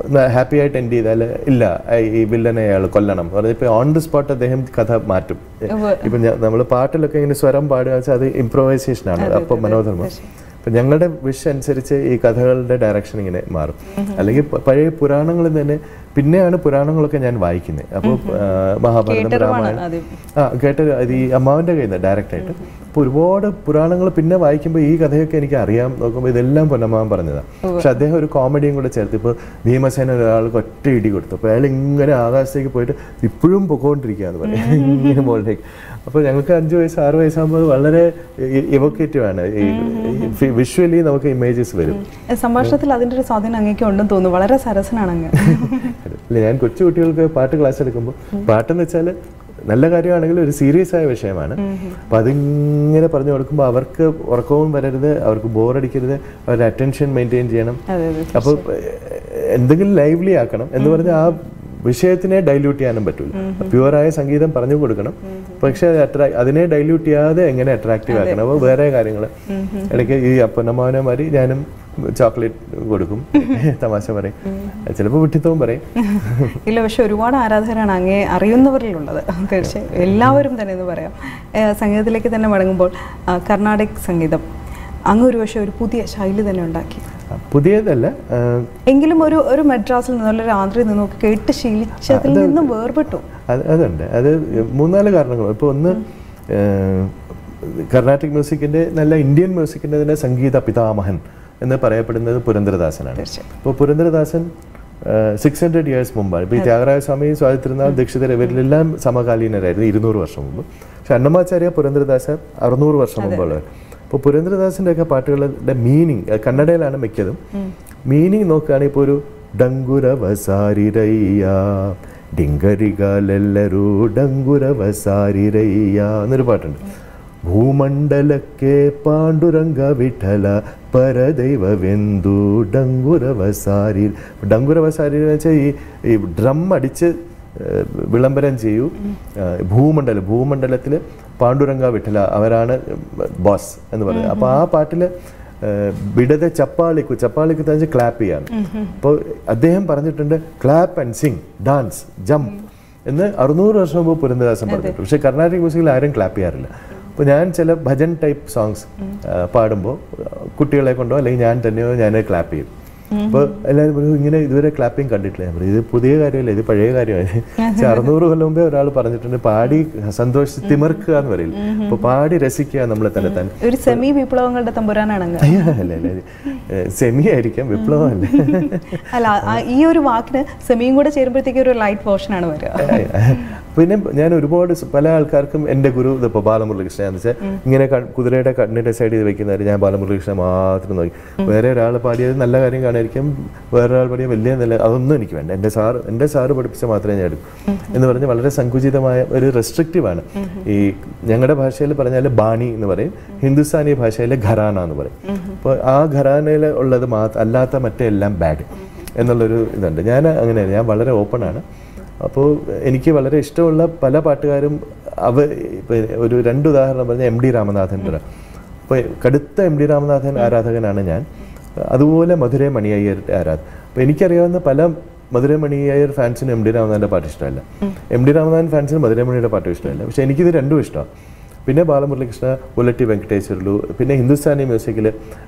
ഹാപ്പി ആയിട്ട് എൻഡ് ചെയ്താൽ ഇല്ല ഈ വില്ലനെ അയാൾ കൊല്ലണം പറഞ്ഞപ്പോൾ ഓൺ ദി സ്പോട്ട് അദ്ദേഹം കഥ മാറ്റും ഉവ്വ്. ഇപ്പം നമ്മൾ പാട്ടിലൊക്കെ ഇങ്ങനെ സ്വരം പാടുക വെച്ചാൽ അത് ഇംപ്രൊവൈസേഷൻ ആണ് അപ്പം മനോധർമ്മം അപ്പം ഞങ്ങളുടെ വിഷ് അനുസരിച്ച് ഈ കഥകളുടെ ഡയറക്ഷൻ ഇങ്ങനെ മാറും അല്ലെങ്കിൽ പ- പഴയ പുരാണങ്ങളിൽ തന്നെ പിന്നെയാണ് പുരാണങ്ങളൊക്കെ ഞാൻ വായിക്കുന്നത് അപ്പോൾ മഹാഭാരതം കേട്ടറിവാണ് രാമായണം ആദ്യം. ആ കേട്ട അത് ഈ അമ്മാവൻ്റെ കയ്യിൽ നിന്ന് ഡയറക്റ്റായിട്ട് അപ്പോൾ ഒരുപാട് പുരാണങ്ങൾ പിന്നെ വായിക്കുമ്പോൾ ഈ കഥയൊക്കെ എനിക്ക് അറിയാം നോക്കുമ്പോൾ ഇതെല്ലാം പൊന്നമ്മാവൻ പറഞ്ഞതാണ് പക്ഷെ അദ്ദേഹം ഒരു കോമഡിയും കൂടെ ചേർത്ത് ഇപ്പോൾ ഭീമസേന ഒരാൾക്ക് ഒറ്റ ഇടി കൊടുത്തു അപ്പോൾ അയാൾ ഇങ്ങനെ ആകാശത്തേക്ക് പോയിട്ട് ഇപ്പോഴും പൊക്കോണ്ടിരിക്കുകയെന്ന് പറയും ഇങ്ങനെ മുകളിലേക്ക് അപ്പോൾ ഞങ്ങൾക്ക് അഞ്ച് വയസ്സ് ആറ് വയസ്സാകുമ്പോൾ വളരെ ഇവക്കേറ്റീവ് ആണ് ഈ വിഷ്വലി നമുക്ക് ഇമേജസ് വരും ഏ, സംഭാഷണത്തിൽ അതിന്റെ ഒരു സ്വാധീനം അങ്ങേക്ക് ഉണ്ടെന്ന് തോന്നുന്നു വളരെ സരസനാണ് അങ്ങ് ഇല്ല ഞാൻ കൊച്ചു കുട്ടികൾക്ക് പാട്ട് ക്ലാസ് എടുക്കുമ്പോൾ പാട്ടെന്ന് വെച്ചാൽ നല്ല കാര്യമാണെങ്കിൽ ഒരു സീരിയസ് ആയ വിഷയമാണ് അപ്പം അതിങ്ങനെ പറഞ്ഞു കൊടുക്കുമ്പോൾ അവർക്ക് ഉറക്കവും വരരുത് അവർക്ക് ബോറടിക്കരുത് അവരുടെ അറ്റൻഷൻ മെയിൻറ്റെയിൻ ചെയ്യണം അതെ അതെ അപ്പോൾ എന്തെങ്കിലും ലൈവ്ലി ആക്കണം എന്ന് പറഞ്ഞാൽ ആ വിഷയത്തിനെ ഡൈല്യൂട്ട് ചെയ്യാനും പറ്റില്ല പ്യുവറായ സംഗീതം പറഞ്ഞു കൊടുക്കണം പക്ഷെ അത് attract- അതിനെ ഡൈല്യൂട്ട് ചെയ്യാതെ എങ്ങനെ അട്രാക്റ്റീവ് ആക്കണം അപ്പോൾ വേറെ കാര്യങ്ങൾ ഇടയ്ക്ക് ഈ അപ്പനമ്മാവനമാരി ഞാനും ചോക്ലേറ്റ് കൊടുക്കും തമാശ പറയും ചിലപ്പോൾ വിട്ടിത്തവും പറയും ഇല്ല പക്ഷെ ഒരുപാട് ആരാധകരാണ് അങ്ങേ അറിയുന്നവരിലുള്ളത് തീർച്ചയായും എല്ലാവരും തന്നെ എന്ന് പറയാം ഏ, സംഗീതത്തിലേക്ക് തന്നെ മടങ്ങുമ്പോൾ ആ, കർണാടക സംഗീതം അങ്ങ് ഒരു പക്ഷേ ഒരു പുതിയ ശൈലി തന്നെ ഉണ്ടാക്കി പുതിയതല്ല ആ, എങ്കിലും ഒരു ഒരു മദ്രാസിൽ നിന്നുള്ള ഒരു ആന്ധ്രയിൽ നിന്നൊക്കെ കേട്ട് ശീലിച്ചതിൽ നിന്നും വേർപെട്ടു അത് അതുണ്ട് അത് മൂന്നാല് കാരണങ്ങൾ ഇപ്പോൾ ഒന്ന് ഏഹ്, കർണാട്ടിക് മ്യൂസിക്കിൻ്റെ നല്ല ഇന്ത്യൻ മ്യൂസിക്കിൻ്റെ തന്നെ സംഗീത പിതാമഹൻ എന്ന് പറയപ്പെടുന്നത് പുരന്ദരദാസനാണ് തീർച്ചയായും ഇപ്പോൾ പുരന്ദരദാസൻ സിക്സ് ഹൺഡ്രഡ് ഇയേഴ്സ് മുമ്പാണ് ഇപ്പോൾ ഈ ത്യാഗരാജ സ്വാമി സ്വാതി തിരുനാൾ ദീക്ഷിതർ ഇവരിലെല്ലാം സമകാലീനരായിരുന്നു ഇരുന്നൂറ് വർഷം മുമ്പ് പക്ഷെ അന്നമാചാര്യ പുരന്ദരദാസ അറുന്നൂറ് വർഷം മുമ്പുള്ളവർ അപ്പോൾ പുരന്ദരദാസിൻ്റെ ഒക്കെ പാട്ടുകളുടെ മീനിങ് കന്നഡയിലാണ് മിക്കതും മീനിങ് നോക്കുകയാണെങ്കിൽ ഇപ്പോൾ ഒരു ഡങ്കുരവസാരിരയ്യ ഡിങ്കരികാലെല്ലರೂ ഡങ്കുരവസാരിരയ്യ എന്നൊരു പാട്ടുണ്ട് ಭೂಮಂಡಲಕ್ಕೆ ಪಾಂಡುರಂಗ ವಿಠಲ പരദൈവവെന്തു ഡങ്കുരവസാരി ഡങ്കുരവസാരി എന്ന് വെച്ചാൽ ഈ ഈ ഡ്രം അടിച്ച് ഏഹ്, വിളംബരം ചെയ്യൂ ഏഹ്, ഭൂമണ്ഡലം ഭൂമണ്ഡലത്തിൽ പാണ്ഡുരംഗ വിഠല അവരാണ് ബോസ് എന്ന് പറയുന്നത് അപ്പോൾ ആ പാട്ടിൽ വിടത ചപ്പാളിക്കു ചപ്പാളിക്കു തന്നെ ക്ലാപ്പ് ചെയ്യാണ് അപ്പോൾ അദ്ദേഹം പറഞ്ഞിട്ടുണ്ട് clap and sing dance jump എന്ന് അറുന്നൂറ് വർഷം മുമ്പ് പുരന്ദരദാസൻ പറഞ്ഞിട്ടുണ്ട് പക്ഷേ കർണാടക മ്യൂസിക്കിൽ ആരും ക്ലാപ്പ് ചെയ്യാറില്ല അപ്പോൾ ഞാൻ ചില ഭജൻ ടൈപ്പ് സോങ്സ് പാടുമ്പോൾ കുട്ടികളെ കൊണ്ടോ അല്ലെങ്കിൽ ഞാൻ തന്നെയോ ഞാൻ ക്ലാപ്പ് ചെയ്യും അപ്പോൾ എല്ലാവരും പറയും ഇങ്ങനെ ഇതുവരെ ക്ലാപ്പിംഗ് കണ്ടിട്ടില്ല ഞാൻ പറയും ഇത് പുതിയ കാര്യമല്ല ഇത് പഴയ കാര്യമാണ് പക്ഷേ അറുന്നൂറ് കൊല്ലം മുമ്പേ ഒരാൾ പറഞ്ഞിട്ടുണ്ട് പാടി സന്തോഷിച്ച് തിമിർക്കുക എന്ന് പറയില്ല അപ്പോൾ പാടി രസിക്കുക നമ്മളെ തന്നെ തന്നെ ഒരു സെമി വിപ്ലവങ്ങളുടെ തമ്പുരാനാണ് അങ്ങ് അയ്യോ, അല്ല അല്ല സെമി ആയിരിക്കാം വിപ്ലവമല്ല അല്ല ആ- ഈ ഒരു വാക്കിന് സെമിയും കൂടെ ചേരുമ്പോഴത്തേക്ക് ഒരു ലൈറ്റ് വേർഷനാണ് വരിക പിന്നെ ഞാൻ ഒരുപാട് സ് പല ആൾക്കാർക്കും എൻ്റെ ഗുരു ഇതിപ്പോൾ ബാലമുരളികൃഷ്ണൻ എന്ന് വെച്ചാൽ ഇങ്ങനെ ക- കുതിരയുടെ കണ്ണിൻ്റെ സൈഡിൽ വെക്കുന്നവർ ഞാൻ ബാലമുരളികൃഷ്ണൻ മാത്രം നോക്കി വേറെ ഒരാൾ പാടിയത് നല്ല കാര്യം കാണായിരിക്കും വേറെ ഒരാൾ പാടിയ വലിയ നല്ല അതൊന്നും എനിക്ക് വേണ്ട എൻ്റെ സാർ എൻ്റെ സാറ് പഠിപ്പിച്ച മാത്രമേ ഞാൻ എടുക്കൂ എന്ന് പറഞ്ഞ് വളരെ സങ്കുചിതമായ ഒരു റെസ്ട്രിക്റ്റീവാണ് ഈ ഞങ്ങളുടെ ഭാഷയിൽ പറഞ്ഞാൽ ബാണി എന്ന് പറയും ഹിന്ദുസ്ഥാനി ഭാഷയിൽ ഘരാന എന്ന് പറയും അപ്പോൾ ആ ഘരാനയിൽ ഉള്ളത് മാത്രം അല്ലാത്ത മറ്റേ എല്ലാം ബാഡ് എന്നുള്ളൊരു ഇതുണ്ട് ഞാൻ അങ്ങനെയല്ല ഞാൻ വളരെ ഓപ്പൺ ആണ് അപ്പോൾ എനിക്ക് വളരെ ഇഷ്ടമുള്ള പല പാട്ടുകാരും അവ ഇപ്പൊ ഒരു രണ്ട് ഉദാഹരണം പറഞ്ഞ എം ഡി രാമനാഥൻ്റെ അപ്പോൾ കടുത്ത എം ഡി രാമനാഥൻ ആരാധകനാണ് ഞാൻ അതുപോലെ മധുരൈ മണിയയ്യർ ആരാധ അപ്പോൾ എനിക്കറിയാവുന്ന പല മധുരൈ മണിയയ്യർ ഫാൻസിനും എം ഡി രാമനാഥൻ്റെ പാട്ട് ഇഷ്ടമല്ല എം ഡി രാമനാഥൻ ഫാൻസിനും മധുരൈ മണിയുടെ പാട്ടും ഇഷ്ടമല്ല പക്ഷേ എനിക്കിത് രണ്ടും ഇഷ്ടമാണ് പിന്നെ ബാലമുരളികൃഷ്ണ ഉലട്ടി വെങ്കടേശ്വരലു പിന്നെ ഹിന്ദുസ്ഥാനി മ്യൂസിക്കിൽ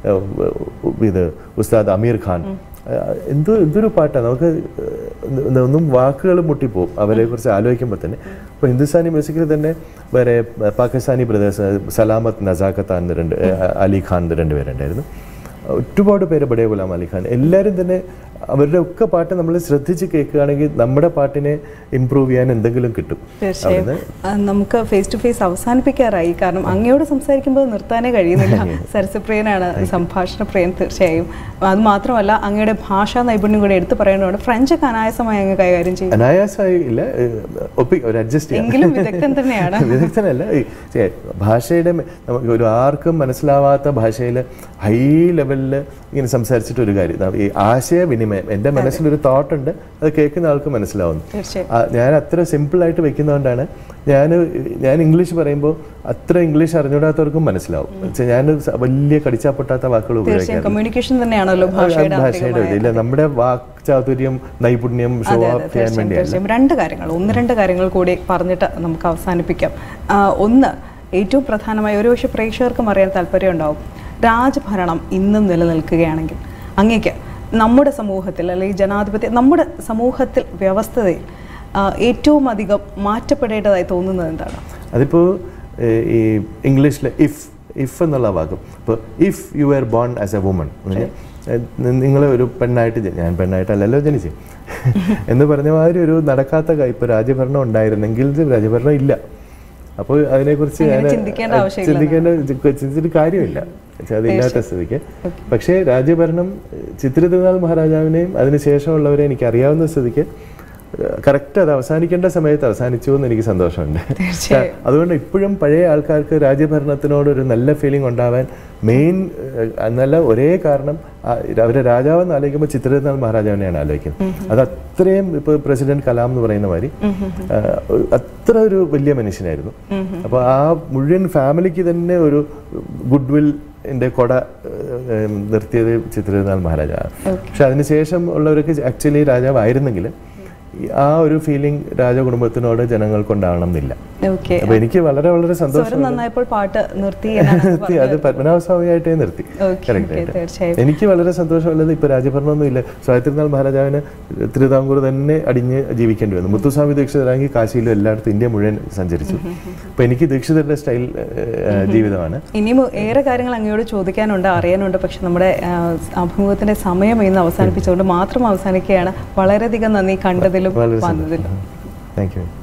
ഇത് ഉസ്താദ് അമീർ ഖാൻ ഏഹ് എന്തോ എന്തൊരു പാട്ടാണ് നമുക്ക് ഏഹ് ഒന്നും വാക്കുകൾ മുട്ടിപ്പോവും അവരെ കുറിച്ച് ആലോചിക്കുമ്പോൾ തന്നെ ഇപ്പോൾ ഹിന്ദുസ്ഥാനി മ്യൂസിക്കിൽ തന്നെ വേറെ ഏഹ് പാകിസ്ഥാനി ബ്രദേഴ്സ് സലാമത്ത് നസാഖത്ത എന്ന് രണ്ട് ഏഹ് അലി ഖാൻ എന്ന് രണ്ട് പേരുണ്ടായിരുന്നു ഒരുപാട് പേര് ബഡേ ഗുലാം അലി ഖാൻ എല്ലാവരും തന്നെ അവരുടെ ഒക്കെ പാട്ട് നമ്മൾ ശ്രദ്ധിച്ച് കേൾക്കുകയാണെങ്കിൽ നമ്മുടെ പാട്ടിനെ ഇമ്പ്രൂവ് ചെയ്യാൻ എന്തെങ്കിലും കിട്ടും തീർച്ചയായും ആ, നമുക്ക് ഫേസ് ടു ഫേസ് അവസാനിപ്പിക്കാറായി കാരണം അങ്ങയോട് സംസാരിക്കുമ്പോൾ നിർത്താനേ കഴിയുന്നില്ല സരസപ്രിയനാണ് സംഭാഷണ പ്രിയൻ തീർച്ചയായും അത് മാത്രമല്ല അങ്ങയുടെ ഭാഷാ നൈപുണ്യം കൂടെ എടുത്തു പറയേണ്ടതുകൊണ്ട് ഫ്രഞ്ച് ഒക്കെ അനായാസമായി അങ്ങ് കൈകാര്യം ചെയ്യും അനായാസമായി ഇല്ല ഏഹ് ഒപ്പി ഒരു അഡ്ജസ്റ്റ് ചെയ്യാം എങ്കിലും വിദഗ്ധൻ തന്നെയാണ് വിദഗ്ധനല്ല ഈ ചെ- ഭാഷയുടെ മെ- നമുക്ക് ഒരു ആർക്കും മനസ്സിലാവാത്ത ഭാഷയിൽ ഹൈ ലെവലിൽ ഇങ്ങനെ സംസാരിച്ചിട്ട് ഒരു കാര്യം ന- ഈ ആശയവിനിമയം എ- എൻ്റെ മനസ്സിലൊരു തോട്ട് ഉണ്ട് അത് കേൾക്കുന്ന ആൾക്ക് മനസ്സിലാവുന്നു തീർച്ചയായും ആ, ഞാൻ അത്ര സിമ്പിളായിട്ട് വെക്കുന്നതുകൊണ്ടാണ് ഞാൻ ഞാൻ ഇംഗ്ലീഷ് പറയുമ്പോൾ അത്ര ഇംഗ്ലീഷ് അറിഞ്ഞൂടാത്തവർക്കും മനസ്സിലാവും വെച്ചാൽ ഞാൻ സ- വലിയ കടിച്ചാ പൊട്ടാത്ത വാക്കുകൾ തീർച്ചയായും ഉപയോഗിക്കാറില്ല കമ്മ്യൂണിക്കേഷൻ തന്നെയാണല്ലോ ഭാഷയുടെ ഭാഷയുടെ ഇത്. ഇല്ല നമ്മുടെ വാക് ചാതുര്യം നൈപുണ്യം ഷോ അതെ ഓഫ് അതെ ചെയ്യാൻ തീർച്ചയായും വേണ്ടിയാണ് തീർച്ചയായും രണ്ട് കാര്യങ്ങൾ ഒന്ന് രണ്ട് കാര്യങ്ങൾ കൂടി പറഞ്ഞിട്ട് നമുക്ക് അവസാനിപ്പിക്കാം ആ, ഒന്ന് ഏറ്റവും പ്രധാനമായ ഒരു പക്ഷേ പ്രേക്ഷകർക്കും അറിയാൻ താല്പര്യം ഉണ്ടാവും രാജഭരണം ഇന്നും നിലനിൽക്കുകയാണെങ്കിൽ അങ്ങേക്ക് നമ്മുടെ സമൂഹത്തിൽ അല്ലെങ്കിൽ ജനാധിപത്യ നമ്മുടെ സമൂഹത്തിൽ വ്യവസ്ഥതയിൽ ആ, ഏറ്റവും അധികം മാറ്റപ്പെടേണ്ടതായി തോന്നുന്നത് എന്താണ് അതിപ്പോൾ ഈ ഇംഗ്ലീഷിൽ ഇഫ് ഇഫ് എന്നുള്ള വാക്കും ഇപ്പോൾ if you are born as a woman നിങ്ങൾ ഒരു പെണ്ണായിട്ട് ജ- ഞാൻ പെണ്ണായിട്ടല്ലല്ലോ ജനിച്ച് എന്ന് പറഞ്ഞ മാതിരി ഒരു നടക്കാത്ത കാര്യം ഇപ്പോൾ രാജ്യഭരണം ഉണ്ടായിരുന്നെങ്കിൽ ഇത് രാജ്യഭരണം ഇല്ല അപ്പോൾ അതിനെക്കുറിച്ച് അങ്ങനെ ഞാൻ ചിന്തിക്കേണ്ട ആവശ്യമില്ല ചിന്തിക്കേണ്ട ചിന്തിച്ചിട്ട് കാര്യമില്ല പക്ഷെ അതില്ലാത്ത സ്ഥിതിക്ക് പക്ഷേ രാജ്യഭരണം ചിത്ര തിരുനാൾ മഹാരാജാവിനെയും അതിനുശേഷമുള്ളവരെ എനിക്ക് അറിയാവുന്ന സ്ഥിതിക്ക് കറക്റ്റ് അത് അവസാനിക്കേണ്ട സമയത്ത് അവസാനിച്ചു എന്ന് എനിക്ക് സന്തോഷമുണ്ട് തീർച്ചയായും അതുകൊണ്ട് ഇപ്പോഴും പഴയ ആൾക്കാർക്ക് രാജ്യഭരണത്തിനോട് ഒരു നല്ല ഫീലിംഗ് ഉണ്ടാവാൻ മെയിൻ എന്നല്ല ഒരേ കാരണം ആ, അവരെ രാജാവെന്ന് ആലോചിക്കുമ്പോൾ ചിത്രരത്നാൾ മഹാരാജാവിനെയാണ് ആലോചിക്കുന്നത് അത് അത്രയും ഇപ്പോൾ പ്രസിഡന്റ് കലാം എന്ന് പറയുന്ന മാതിരി ആ, ഒരു- അത്ര ഒരു വലിയ മനുഷ്യനായിരുന്നു അപ്പോൾ ആ മുഴുവൻ ഫാമിലിക്ക് തന്നെ ഒരു ഗുഡ് വിൽ എൻ്റെ കൊട ഏഹ്, നിർത്തിയത് ചിത്രരത്നാൾ മഹാരാജാവാണ് പക്ഷെ അതിനുശേഷം ഉള്ളവർക്ക് ആക്ച്വലി രാജാവായിരുന്നെങ്കിൽ ഈ ആ ഒരു ഫീലിംഗ് രാജകുടുംബത്തിനോട് ജനങ്ങൾക്കുണ്ടാവണം എന്നില്ല ഓക്കെ അപ്പൊ എനിക്ക് വളരെ വളരെ സന്തോഷം സ്വരം നന്നായപ്പോൾ പാട്ട് നിർത്തി എന്നാണ് നിർത്തി അത് പത്മനാഭ സ്വാമിയായിട്ടേ നിർത്തി ഓക്കെ കറക്റ്റ് ഓക്കെ ആയിട്ട് തീർച്ചയായും എനിക്ക് വളരെ സന്തോഷമുള്ളത് ഇപ്പൊ രാജഭരണമൊന്നും ഇല്ല സ്വാതിരുന്നാൾ മഹാരാജാവിന് തിരുവിതാംകൂർ തന്നെ അടിഞ്ഞ് ജീവിക്കേണ്ടി വന്നു മുത്തുസ്വാമി ദീക്ഷിതരാണെങ്കിൽ കാശിയിലും എല്ലായിടത്തും ഇന്ത്യ മുഴുവൻ സഞ്ചരിച്ചു അപ്പൊ എനിക്ക് ദീക്ഷിതരുടെ സ്റ്റൈൽ ജീവിതമാണ് ഇനിയും ഏറെ കാര്യങ്ങൾ അങ്ങയോട് ചോദിക്കാനുണ്ട് അറിയാനുണ്ട് പക്ഷെ നമ്മുടെ ആ, അഭിമുഖത്തിന്റെ സമയം ഇന്ന് അവസാനിപ്പിച്ചുകൊണ്ട് മാത്രം അവസാനിക്കുകയാണ് വളരെയധികം നന്ദി കണ്ടതിലും വളരെ വന്നതിലും താങ്ക് യു